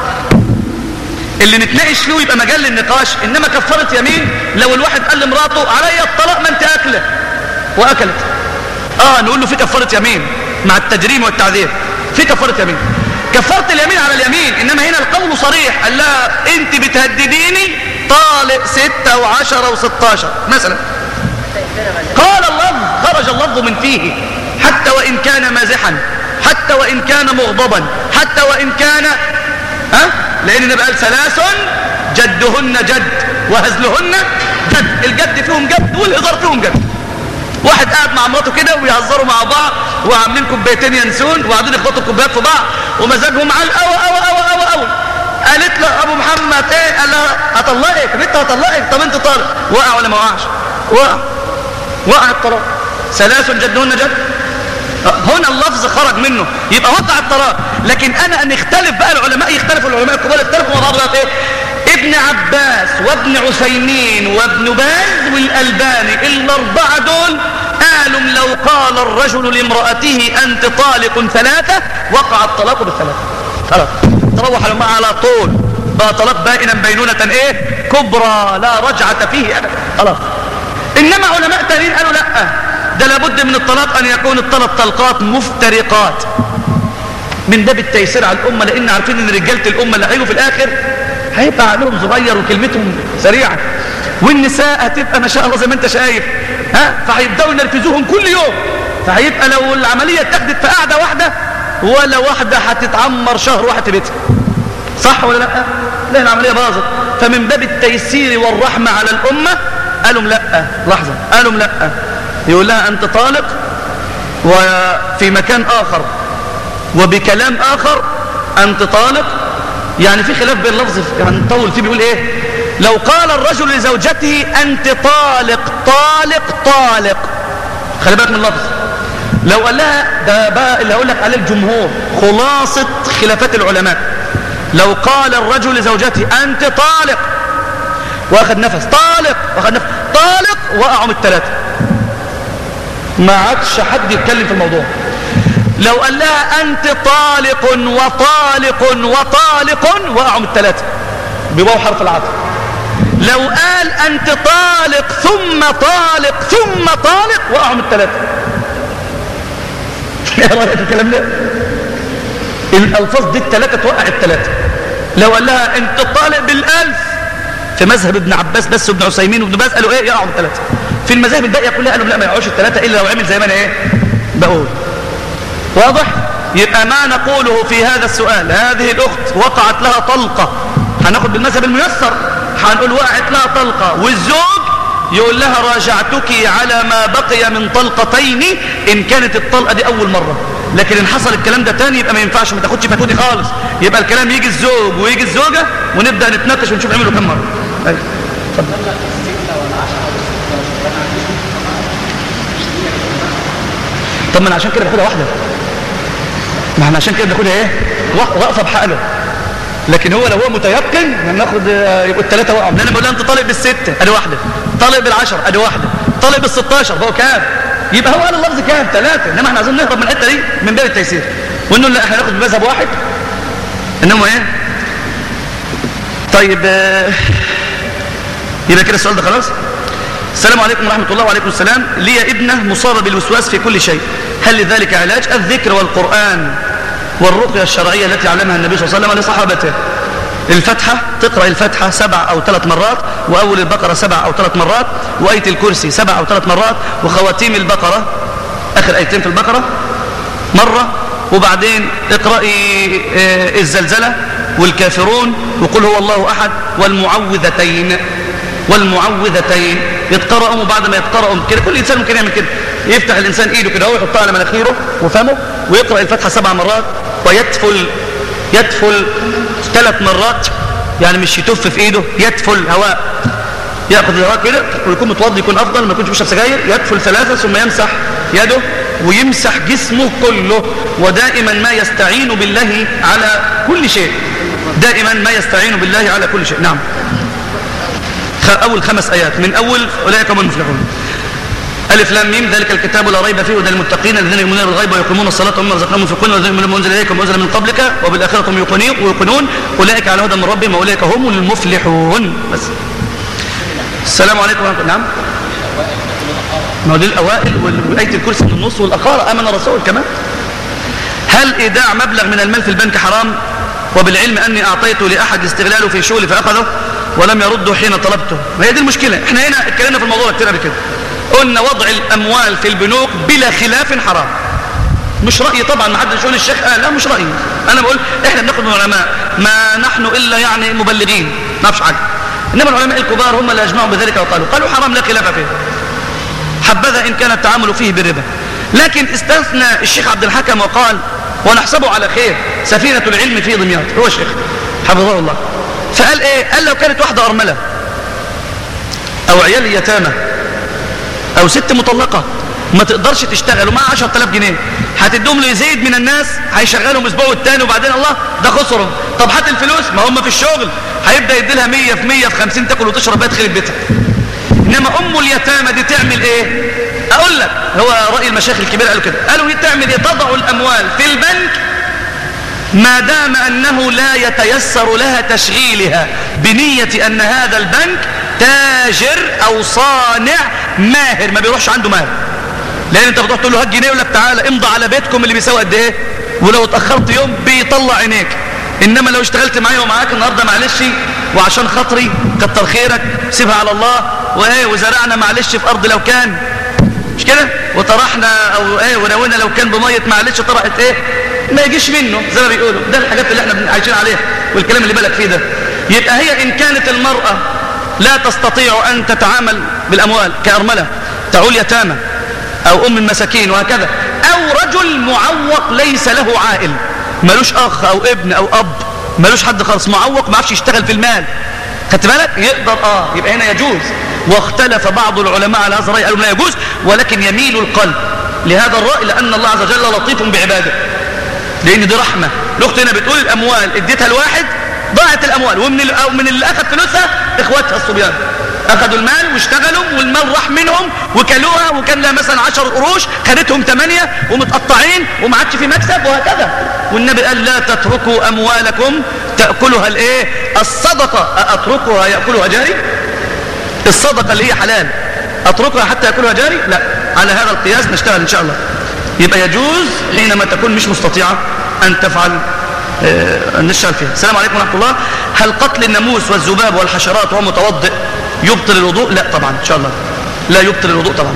اللي نتناقش فيه ويبقى مجال للنقاش إنما كفرت يمين لو الواحد قال لمراته علي الطلاق ما انت أكله وأكلت آه نقول له في كفارة يمين مع التجريم والتعذير في كفارة يمين كفرت اليمين على اليمين إنما هنا القول صريح قال لها أنت بتهدديني طالق ستة وعشرة وستاشر مثلا قال اللفظ خرج اللفظ من فيه حتى وإن كان مازحا حتى وإن كان مغضبا حتى وإن كان ها لأن النبي قال ثلاث جدهن جد وهزلهن جد الجد فيهم جد والهزار فيهم جد واحد قاعد مع مراته كده ويهزروا مع بعض وعاملين كوبايتين ينسون وقاعدين يخبطوا الكوبايات في بعض ومزاجهم على القوي قوي قوي قوي قوي قالت له ابو محمد ايه قال لها هطلقك بنت هطلقك طب انت طالق وقع ولا ما وقعش وقع وقع الطلاق ثلاث جدهن جد هنا اللفظ خرج منه يبقى وقع الطلاق لكن انا ان يختلف بقى العلماء يختلفوا العلماء الكبار يختلفوا مع بعض بقى ايه ابن عباس وابن عثيمين وابن باز والألباني الأربعة دول قالوا لو قال الرجل لامرأته أنت طالق ثلاثة وقع الطلاق بالثلاثة خلاص تروح الماء على طول بقى طلاق بائنا بينونة ايه كبرى لا رجعة فيه أبدا خلاص إنما علماء تانيين قالوا لا ده لابد من الطلاق أن يكون الثلاث طلقات مفترقات من باب التيسير على الأمة لأن عارفين أن رجالة الأمة اللي هيجوا في الآخر هيبقى عقلهم صغير وكلمتهم سريعة والنساء هتبقى ما شاء الله زي ما انت شايف ها فهيبداوا ينرفزوهم كل يوم فهيبقى لو العملية اتخذت في قاعدة واحدة ولا واحدة هتتعمر شهر واحد في بيتها صح ولا لا لا العملية باظت فمن باب التيسير والرحمة على الأمة قالوا لا لحظة قالوا لا يقول لها أنت طالق وفي مكان آخر وبكلام آخر أنت طالق يعني في خلاف بين اللفظ يعني نطول فيه بيقول ايه لو قال الرجل لزوجته انت طالق طالق طالق خلي بالك من اللفظ لو قال لها ده بقى اللي هقول لك عليه الجمهور خلاصة خلافات العلماء لو قال الرجل لزوجته انت طالق واخد نفس طالق واخد نفس طالق وقعوا من الثلاثة ما عادش حد يتكلم في الموضوع لو قال لها أنت طالق وطالق وطالق وقعوا من الثلاثة بواو حرف العطف لو قال أنت طالق ثم طالق ثم طالق وقعوا من الثلاثة ايه رأيك في الكلام ده الألفاظ دي الثلاثة توقع الثلاثة لو قال لها أنت طالق بالألف في مذهب ابن عباس بس وابن عثيمين وابن باز قالوا ايه يقعوا من الثلاثة في المذاهب الباقية كلها قالوا لا ما يقعوش الثلاثة إلا لو عمل زي ما أنا ايه بقول واضح يبقى ما نقوله في هذا السؤال هذه الأخت وقعت لها طلقة هناخد بالمذهب الميسر هنقول وقعت لها طلقة والزوج يقول لها راجعتك على ما بقي من طلقتين إن كانت الطلقة دي أول مرة لكن إن حصل الكلام ده تاني يبقى ما ينفعش ما تاخدش فتوى دي خالص يبقى الكلام يجي الزوج ويجي الزوجة ونبدأ نتناقش ونشوف عملوا كم مرة أيوة. اتفضل طب ما انا عشان كده باخدها واحده ما احنا عشان كده بناخدها ايه واقفه بحقله لكن هو لو هو متيقن هناخد يبقوا الثلاثه وقعوا انا بقول انت طالب بالسته ادي واحده طالب بالعشر ادي واحده طالب بال16 هو كام يبقى هو قال اللفظ كام ثلاثه انما احنا عايزين نهرب من الحته دي من باب التيسير ونقول لا احنا ناخد بمذهب واحد انما ايه طيب يبقى كده السؤال ده خلاص السلام عليكم ورحمة الله وعليكم السلام لي ابنة مصابة بالوسواس في كل شيء هل لذلك علاج الذكر والقرآن والرقية الشرعية التي علمها النبي صلى الله عليه وسلم لصحابته الفتحة تقرأ الفتحة سبع أو ثلاث مرات وأول البقرة سبع أو ثلاث مرات وآية الكرسي سبع أو ثلاث مرات وخواتيم البقرة آخر آيتين في البقرة مرة وبعدين اقرأي الزلزلة والكافرون وقل هو الله أحد والمعوذتين والمعوذتين يتقرأوا وبعد ما يتقرأوا كده كل إنسان ممكن يعمل كده يفتح الإنسان إيده كده هو يحطها على مناخيره وفمه ويقرأ الفتحة سبع مرات ويدفل يدفل ثلاث مرات يعني مش يتف في إيده يدفل هواء يأخذ الهواء كده ويكون متوضي يكون أفضل ما يكونش بيشرب سجاير يدفل ثلاثة ثم يمسح يده ويمسح جسمه كله ودائما ما يستعين بالله على كل شيء دائما ما يستعين بالله على كل شيء نعم أول خمس آيات من أول أولئك هم المفلحون ألف لام ميم ذلك الكتاب لا ريب فيه هدى للمتقين الذين يؤمنون بالغيب ويقيمون الصلاة ومما رزقناهم ينفقون والذين يؤمنون بما أنزل إليكم وأنزل من قبلك وبالآخرة هم يوقنون أولئك على هدى من ربهم وأولئك هم المفلحون بس السلام عليكم ورحمة الله نعم ما هو دي الأوائل وآية الكرسي في النص والأخارة آمن الرسول كمان هل إيداع مبلغ من المال في البنك حرام وبالعلم أني أعطيته لأحد استغلاله في شغلي فأخذه ولم يرده حين طلبته ما هي دي المشكلة احنا هنا اتكلمنا في الموضوع كتير قبل كده قلنا وضع الأموال في البنوك بلا خلاف حرام مش رأيي طبعا ما حدش يقول الشيخ قال لا مش رأيي انا بقول احنا بناخد من العلماء ما نحن الا يعني مبلغين ما نعرفش حاجه انما العلماء الكبار هم اللي اجمعوا بذلك وقالوا قالوا حرام لا خلاف فيه حبذا ان كان التعامل فيه بالربا لكن استثنى الشيخ عبد الحكم وقال ونحسبه على خير سفينة العلم في دمياط هو الشيخ حفظه الله فقال ايه قال لو كانت واحدة ارملة او عيال يتامى او ست مطلقة ما تقدرش تشتغل ومعها 10000 جنيه هتدوم ليزيد من الناس هيشغلهم اسبوع والتاني وبعدين الله ده خسرهم طب هات الفلوس ما هم في الشغل هيبدا يدي لها 100 في 100 في 50 تاكل وتشرب بقى تخرب بيتها انما ام اليتامى دي تعمل ايه اقول لك هو راي المشايخ الكبير قالوا كده قالوا دي تعمل ايه تضع الاموال في البنك ما دام انه لا يتيسر لها تشغيلها بنيه ان هذا البنك تاجر او صانع ماهر ما بيروحش عنده ماهر لان انت بتروح تقول له هات جنيه يقول لك تعالى امضى على بيتكم اللي بيساوي قد ايه ولو اتاخرت يوم بيطلع عينيك انما لو اشتغلت معايا ومعاك النهارده معلش وعشان خاطري كتر خيرك سيبها على الله وايه وزرعنا معلش في ارض لو كان مش كده وطرحنا او ايه ونوينا لو كان بميه معلش طرحت ايه ما يجيش منه زي ما بيقولوا ده الحاجات اللي احنا عايشين عليها والكلام اللي بالك فيه ده يبقى هي ان كانت المراه لا تستطيع ان تتعامل بالاموال كارمله تعول يتامى او ام المساكين وهكذا او رجل معوق ليس له عائل ملوش اخ او ابن او اب ملوش حد خالص معوق ما عرفش يشتغل في المال خدت بالك يقدر اه يبقى هنا يجوز واختلف بعض العلماء على هذا الراي قالوا لا يجوز ولكن يميل القلب لهذا الراي لان الله عز وجل لطيف بعباده لان دي رحمه الاخت هنا بتقول الاموال اديتها لواحد ضاعت الاموال ومن ال- أو من اللي اخذ فلوسها اخواتها الصبيان اخذوا المال واشتغلوا والمال راح منهم وكلوها وكان لها مثلا 10 قروش خدتهم 8 ومتقطعين وما عادش في مكسب وهكذا والنبي قال لا تتركوا اموالكم تاكلها الايه الصدقه اتركها ياكلها جاري الصدقه اللي هي حلال اتركها حتى ياكلها جاري لا على هذا القياس نشتغل ان شاء الله يبقى يجوز حينما تكون مش مستطيعه ان تفعل آه، نشتغل فيها السلام عليكم ورحمه الله هل قتل الناموس والذباب والحشرات وهو متوضئ يبطل الوضوء لا طبعا ان شاء الله لا يبطل الوضوء طبعا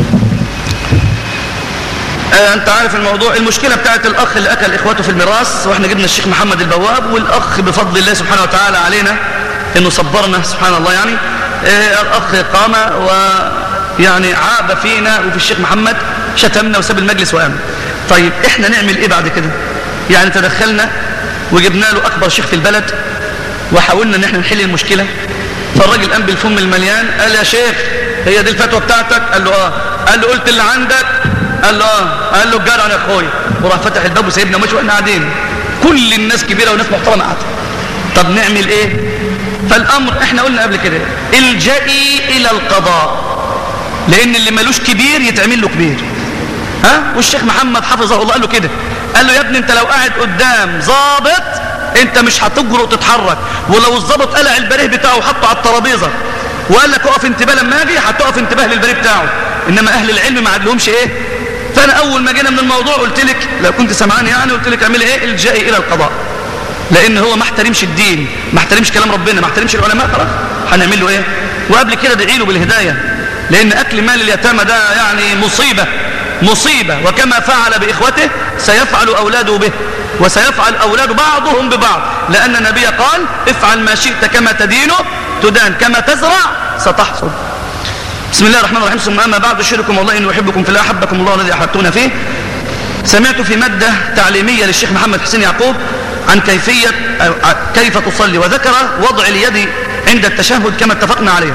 آه، انت عارف الموضوع المشكله بتاعت الاخ اللي اكل اخواته في الميراث واحنا جبنا الشيخ محمد البواب والاخ بفضل الله سبحانه وتعالى علينا انه صبرنا سبحان الله يعني آه، الاخ قام ويعني عاب فينا وفي الشيخ محمد شتمنا وساب المجلس وقام طيب احنا نعمل ايه بعد كده يعني تدخلنا وجبنا له اكبر شيخ في البلد وحاولنا ان احنا نحل المشكله فالراجل قام بالفم المليان قال يا شيخ هي دي الفتوى بتاعتك قال له اه قال له قلت اللي عندك قال له اه قال له الجدع يا اخويا وراح فتح الباب وسايبنا ماشي واحنا قاعدين كل الناس كبيره وناس محترمه قاعده طب نعمل ايه فالامر احنا قلنا قبل كده الجئي الى القضاء لان اللي ملوش كبير يتعمل له كبير ها والشيخ محمد حفظه الله قال له كده قال له يا ابني انت لو قاعد قدام ظابط انت مش هتجرؤ تتحرك ولو الظابط قلع البريه بتاعه وحطه على الترابيزه وقال لك اقف انتباه لما اجي هتقف انتباه للبريه بتاعه انما اهل العلم ما عندهمش ايه فانا اول ما جينا من الموضوع قلت لك لو كنت سمعان يعني قلت لك اعملي ايه الجئي الى القضاء لان هو ما احترمش الدين ما احترمش كلام ربنا ما احترمش العلماء خلاص هنعمل له ايه وقبل كده ادعي له بالهدايه لان اكل مال اليتامى ده يعني مصيبه مصيبه وكما فعل باخوته سيفعل اولاده به وسيفعل اولاد بعضهم ببعض لان النبي قال افعل ما شئت كما تدين تدان كما تزرع ستحصد بسم الله الرحمن الرحيم ثم اما بعد اشهدكم والله اني احبكم في الله احبكم الله الذي احببتونا فيه سمعت في مادة تعليمية للشيخ محمد حسين يعقوب عن كيفية أو ع- كيف تصلي وذكر وضع اليد عند التشهد كما اتفقنا عليها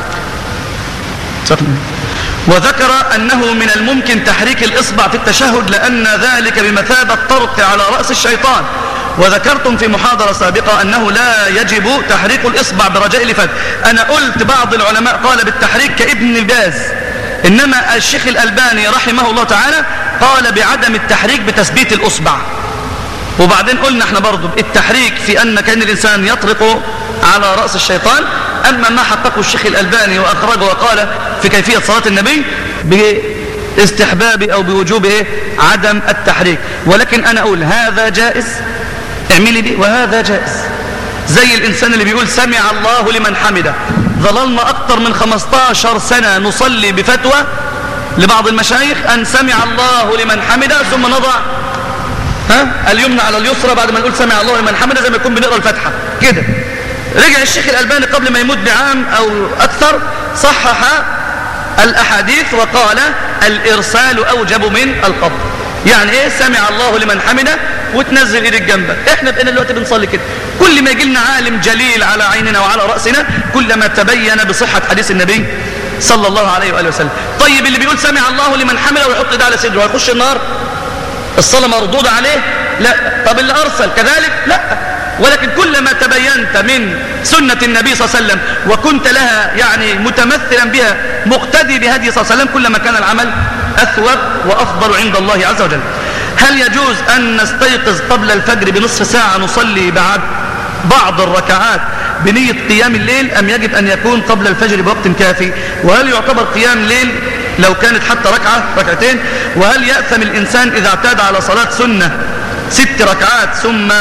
وذكر أنه من الممكن تحريك الإصبع في التشهد لأن ذلك بمثابة طرق على رأس الشيطان وذكرتم في محاضرة سابقة أنه لا يجب تحريك الإصبع برجاء الإفادة أنا قلت بعض العلماء قال بالتحريك كابن الباز إنما الشيخ الألباني رحمه الله تعالى قال بعدم التحريك بتثبيت الأصبع وبعدين قلنا احنا برضو التحريك في أن كان الإنسان يطرق على رأس الشيطان أما ما حققه الشيخ الألباني وأخرجه وقال في كيفية صلاة النبي باستحباب أو بوجوب إيه؟ عدم التحريك ولكن أنا أقول هذا جائز اعملي دي وهذا جائز زي الإنسان اللي بيقول سمع الله لمن حمده ظللنا أكتر من 15 سنة نصلي بفتوى لبعض المشايخ أن سمع الله لمن حمده ثم نضع ها اليمنى على اليسرى بعد ما نقول سمع الله لمن حمده زي ما يكون بنقرا الفاتحه كده رجع الشيخ الألباني قبل ما يموت بعام أو أكثر صحح الأحاديث وقال الإرسال أوجب من القبض يعني إيه سمع الله لمن حمده وتنزل إيدك جنبك إحنا بقينا دلوقتي بنصلي كده كل ما يجي لنا عالم جليل على عيننا وعلى رأسنا كلما تبين بصحة حديث النبي صلى الله عليه وآله وسلم طيب اللي بيقول سمع الله لمن حمده ويحط ده على صدره هيخش النار الصلاة مردودة عليه لا طب اللي أرسل كذلك لا ولكن كلما تبينت من سنة النبي صلى الله عليه وسلم وكنت لها يعني متمثلا بها مقتدي بهدي صلى الله عليه وسلم كلما كان العمل أثوب وأفضل عند الله عز وجل هل يجوز أن نستيقظ قبل الفجر بنصف ساعة نصلي بعد بعض الركعات بنية قيام الليل أم يجب أن يكون قبل الفجر بوقت كافي وهل يعتبر قيام الليل لو كانت حتى ركعة ركعتين وهل يأثم الإنسان إذا اعتاد على صلاة سنة ست ركعات ثم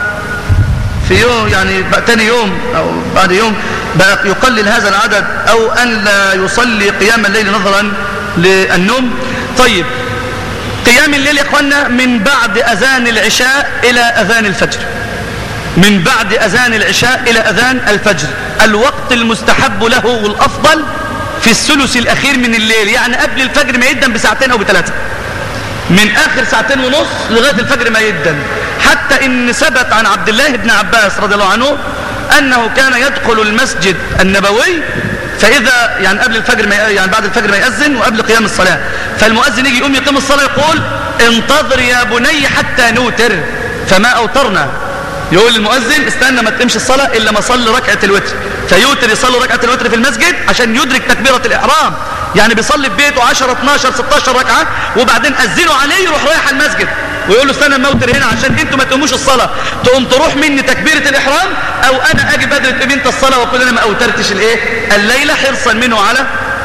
في يوم يعني تاني يوم أو بعد يوم بقى يقلل هذا العدد أو أن لا يصلي قيام الليل نظرا للنوم طيب قيام الليل يا اخوانا من بعد أذان العشاء إلى أذان الفجر من بعد أذان العشاء إلى أذان الفجر الوقت المستحب له والأفضل في الثلث الأخير من الليل يعني قبل الفجر ما يدن بساعتين أو بثلاثة من آخر ساعتين ونص لغاية الفجر ما يدن حتى إن ثبت عن عبد الله بن عباس رضي الله عنه أنه كان يدخل المسجد النبوي فإذا يعني قبل الفجر ما يعني بعد الفجر ما يأذن وقبل قيام الصلاة فالمؤذن يجي يقوم يقيم الصلاة يقول انتظر يا بني حتى نوتر فما أوترنا يقول للمؤذن استنى ما تقيمش الصلاة إلا ما صلي ركعة الوتر فيوتر يصلي ركعة الوتر في المسجد عشان يدرك تكبيرة الإحرام يعني بيصلي في بيته 10 12 16 ركعة وبعدين أذنوا عليه يروح رايح المسجد ويقول له استنى الموتر هنا عشان انتوا ما تقوموش الصلاة تقوم تروح مني تكبيرة الإحرام أو أنا أجي بدري تقوم انت الصلاة وأقول أنا ما أوترتش الإيه الليلة حرصا منه على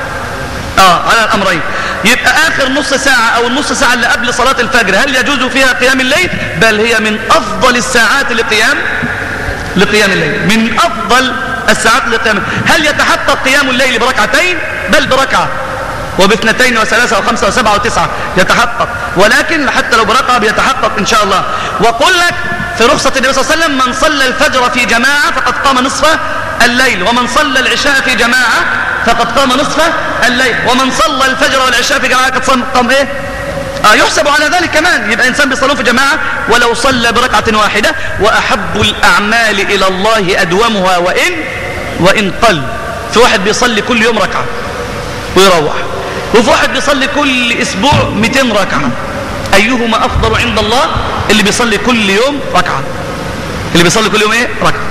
آه على الأمرين يبقى آخر نص ساعة أو النص ساعة اللي قبل صلاة الفجر هل يجوز فيها قيام الليل بل هي من أفضل الساعات لقيام لقيام الليل من أفضل الساعات لقيام هل يتحقق قيام الليل بركعتين بل بركعة وباثنتين وثلاثة وخمسة وسبعة وتسعة يتحقق ولكن حتى لو بركعة بيتحقق إن شاء الله وقل لك في رخصة النبي صلى الله عليه وسلم من صلى الفجر في جماعة فقد قام نصف الليل ومن صلى العشاء في جماعة فقد قام نصف الليل ومن صلى الفجر والعشاء في جماعة قد قام ايه آه يحسب على ذلك كمان يبقى إنسان بيصلون في جماعة ولو صلى بركعة واحدة وأحب الأعمال إلى الله أدومها وإن وإن قل في واحد بيصلي كل يوم ركعة ويروح وفي واحد بيصلي كل أسبوع 200 ركعة أيهما أفضل عند الله اللي بيصلي كل يوم ركعة اللي بيصلي كل يوم إيه ركعة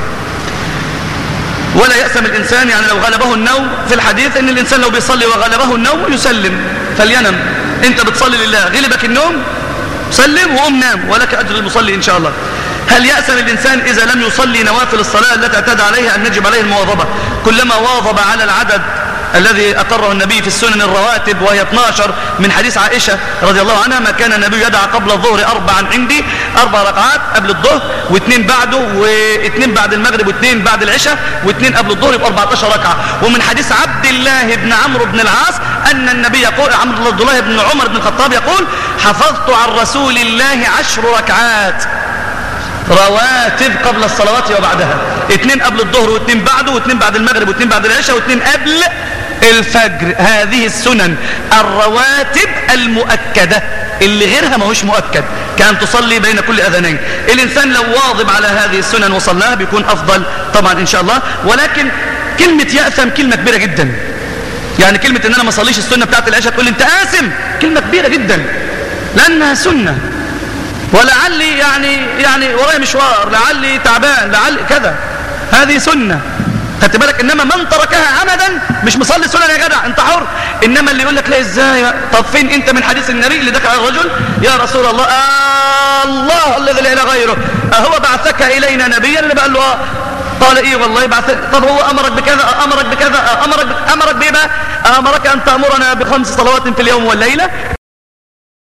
ولا يأسم الإنسان يعني لو غلبه النوم في الحديث أن الإنسان لو بيصلي وغلبه النوم يسلم فلينم أنت بتصلي لله غلبك النوم سلم وقم نام ولك أجر المصلي إن شاء الله هل يأسم الإنسان إذا لم يصلي نوافل الصلاة التي اعتاد عليها أن نجب عليه المواظبة كلما واظب على العدد الذي أقره النبي في السنن الرواتب وهي 12 من حديث عائشة رضي الله عنها ما كان النبي يدع قبل الظهر أربعا عندي أربع ركعات قبل الظهر واثنين بعده واثنين بعد المغرب واثنين بعد العشاء واثنين قبل الظهر يبقى 14 ركعة ومن حديث عبد الله بن عمرو بن العاص أن النبي يقول عمرو عبد الله بن عمر بن الخطاب يقول حفظت عن رسول الله عشر ركعات رواتب قبل الصلوات وبعدها اثنين قبل الظهر واثنين بعده واثنين بعد المغرب واثنين بعد العشاء واثنين قبل الفجر هذه السنن الرواتب المؤكدة اللي غيرها ما هوش مؤكد كان تصلي بين كل أذنين الإنسان لو واظب على هذه السنن وصلاها بيكون أفضل طبعا إن شاء الله ولكن كلمة يأثم كلمة كبيرة جدا يعني كلمة إن أنا ما صليش السنة بتاعت العشاء تقول لي أنت آثم كلمة كبيرة جدا لأنها سنة ولعلي يعني يعني ورايا مشوار لعلي تعبان لعلي كذا هذه سنة خدت بالك انما من تركها عمدا مش مصلي سنن يا جدع انت حر انما اللي يقول لك لا ازاي طب فين انت من حديث النبي اللي دخل على الرجل يا رسول الله آه الله الذي لا اله غيره اهو بعثك الينا نبيا اللي بقى له آه قال ايه والله بعث طب هو امرك بكذا امرك بكذا امرك امرك بايه بقى امرك ان تامرنا بخمس صلوات في اليوم والليله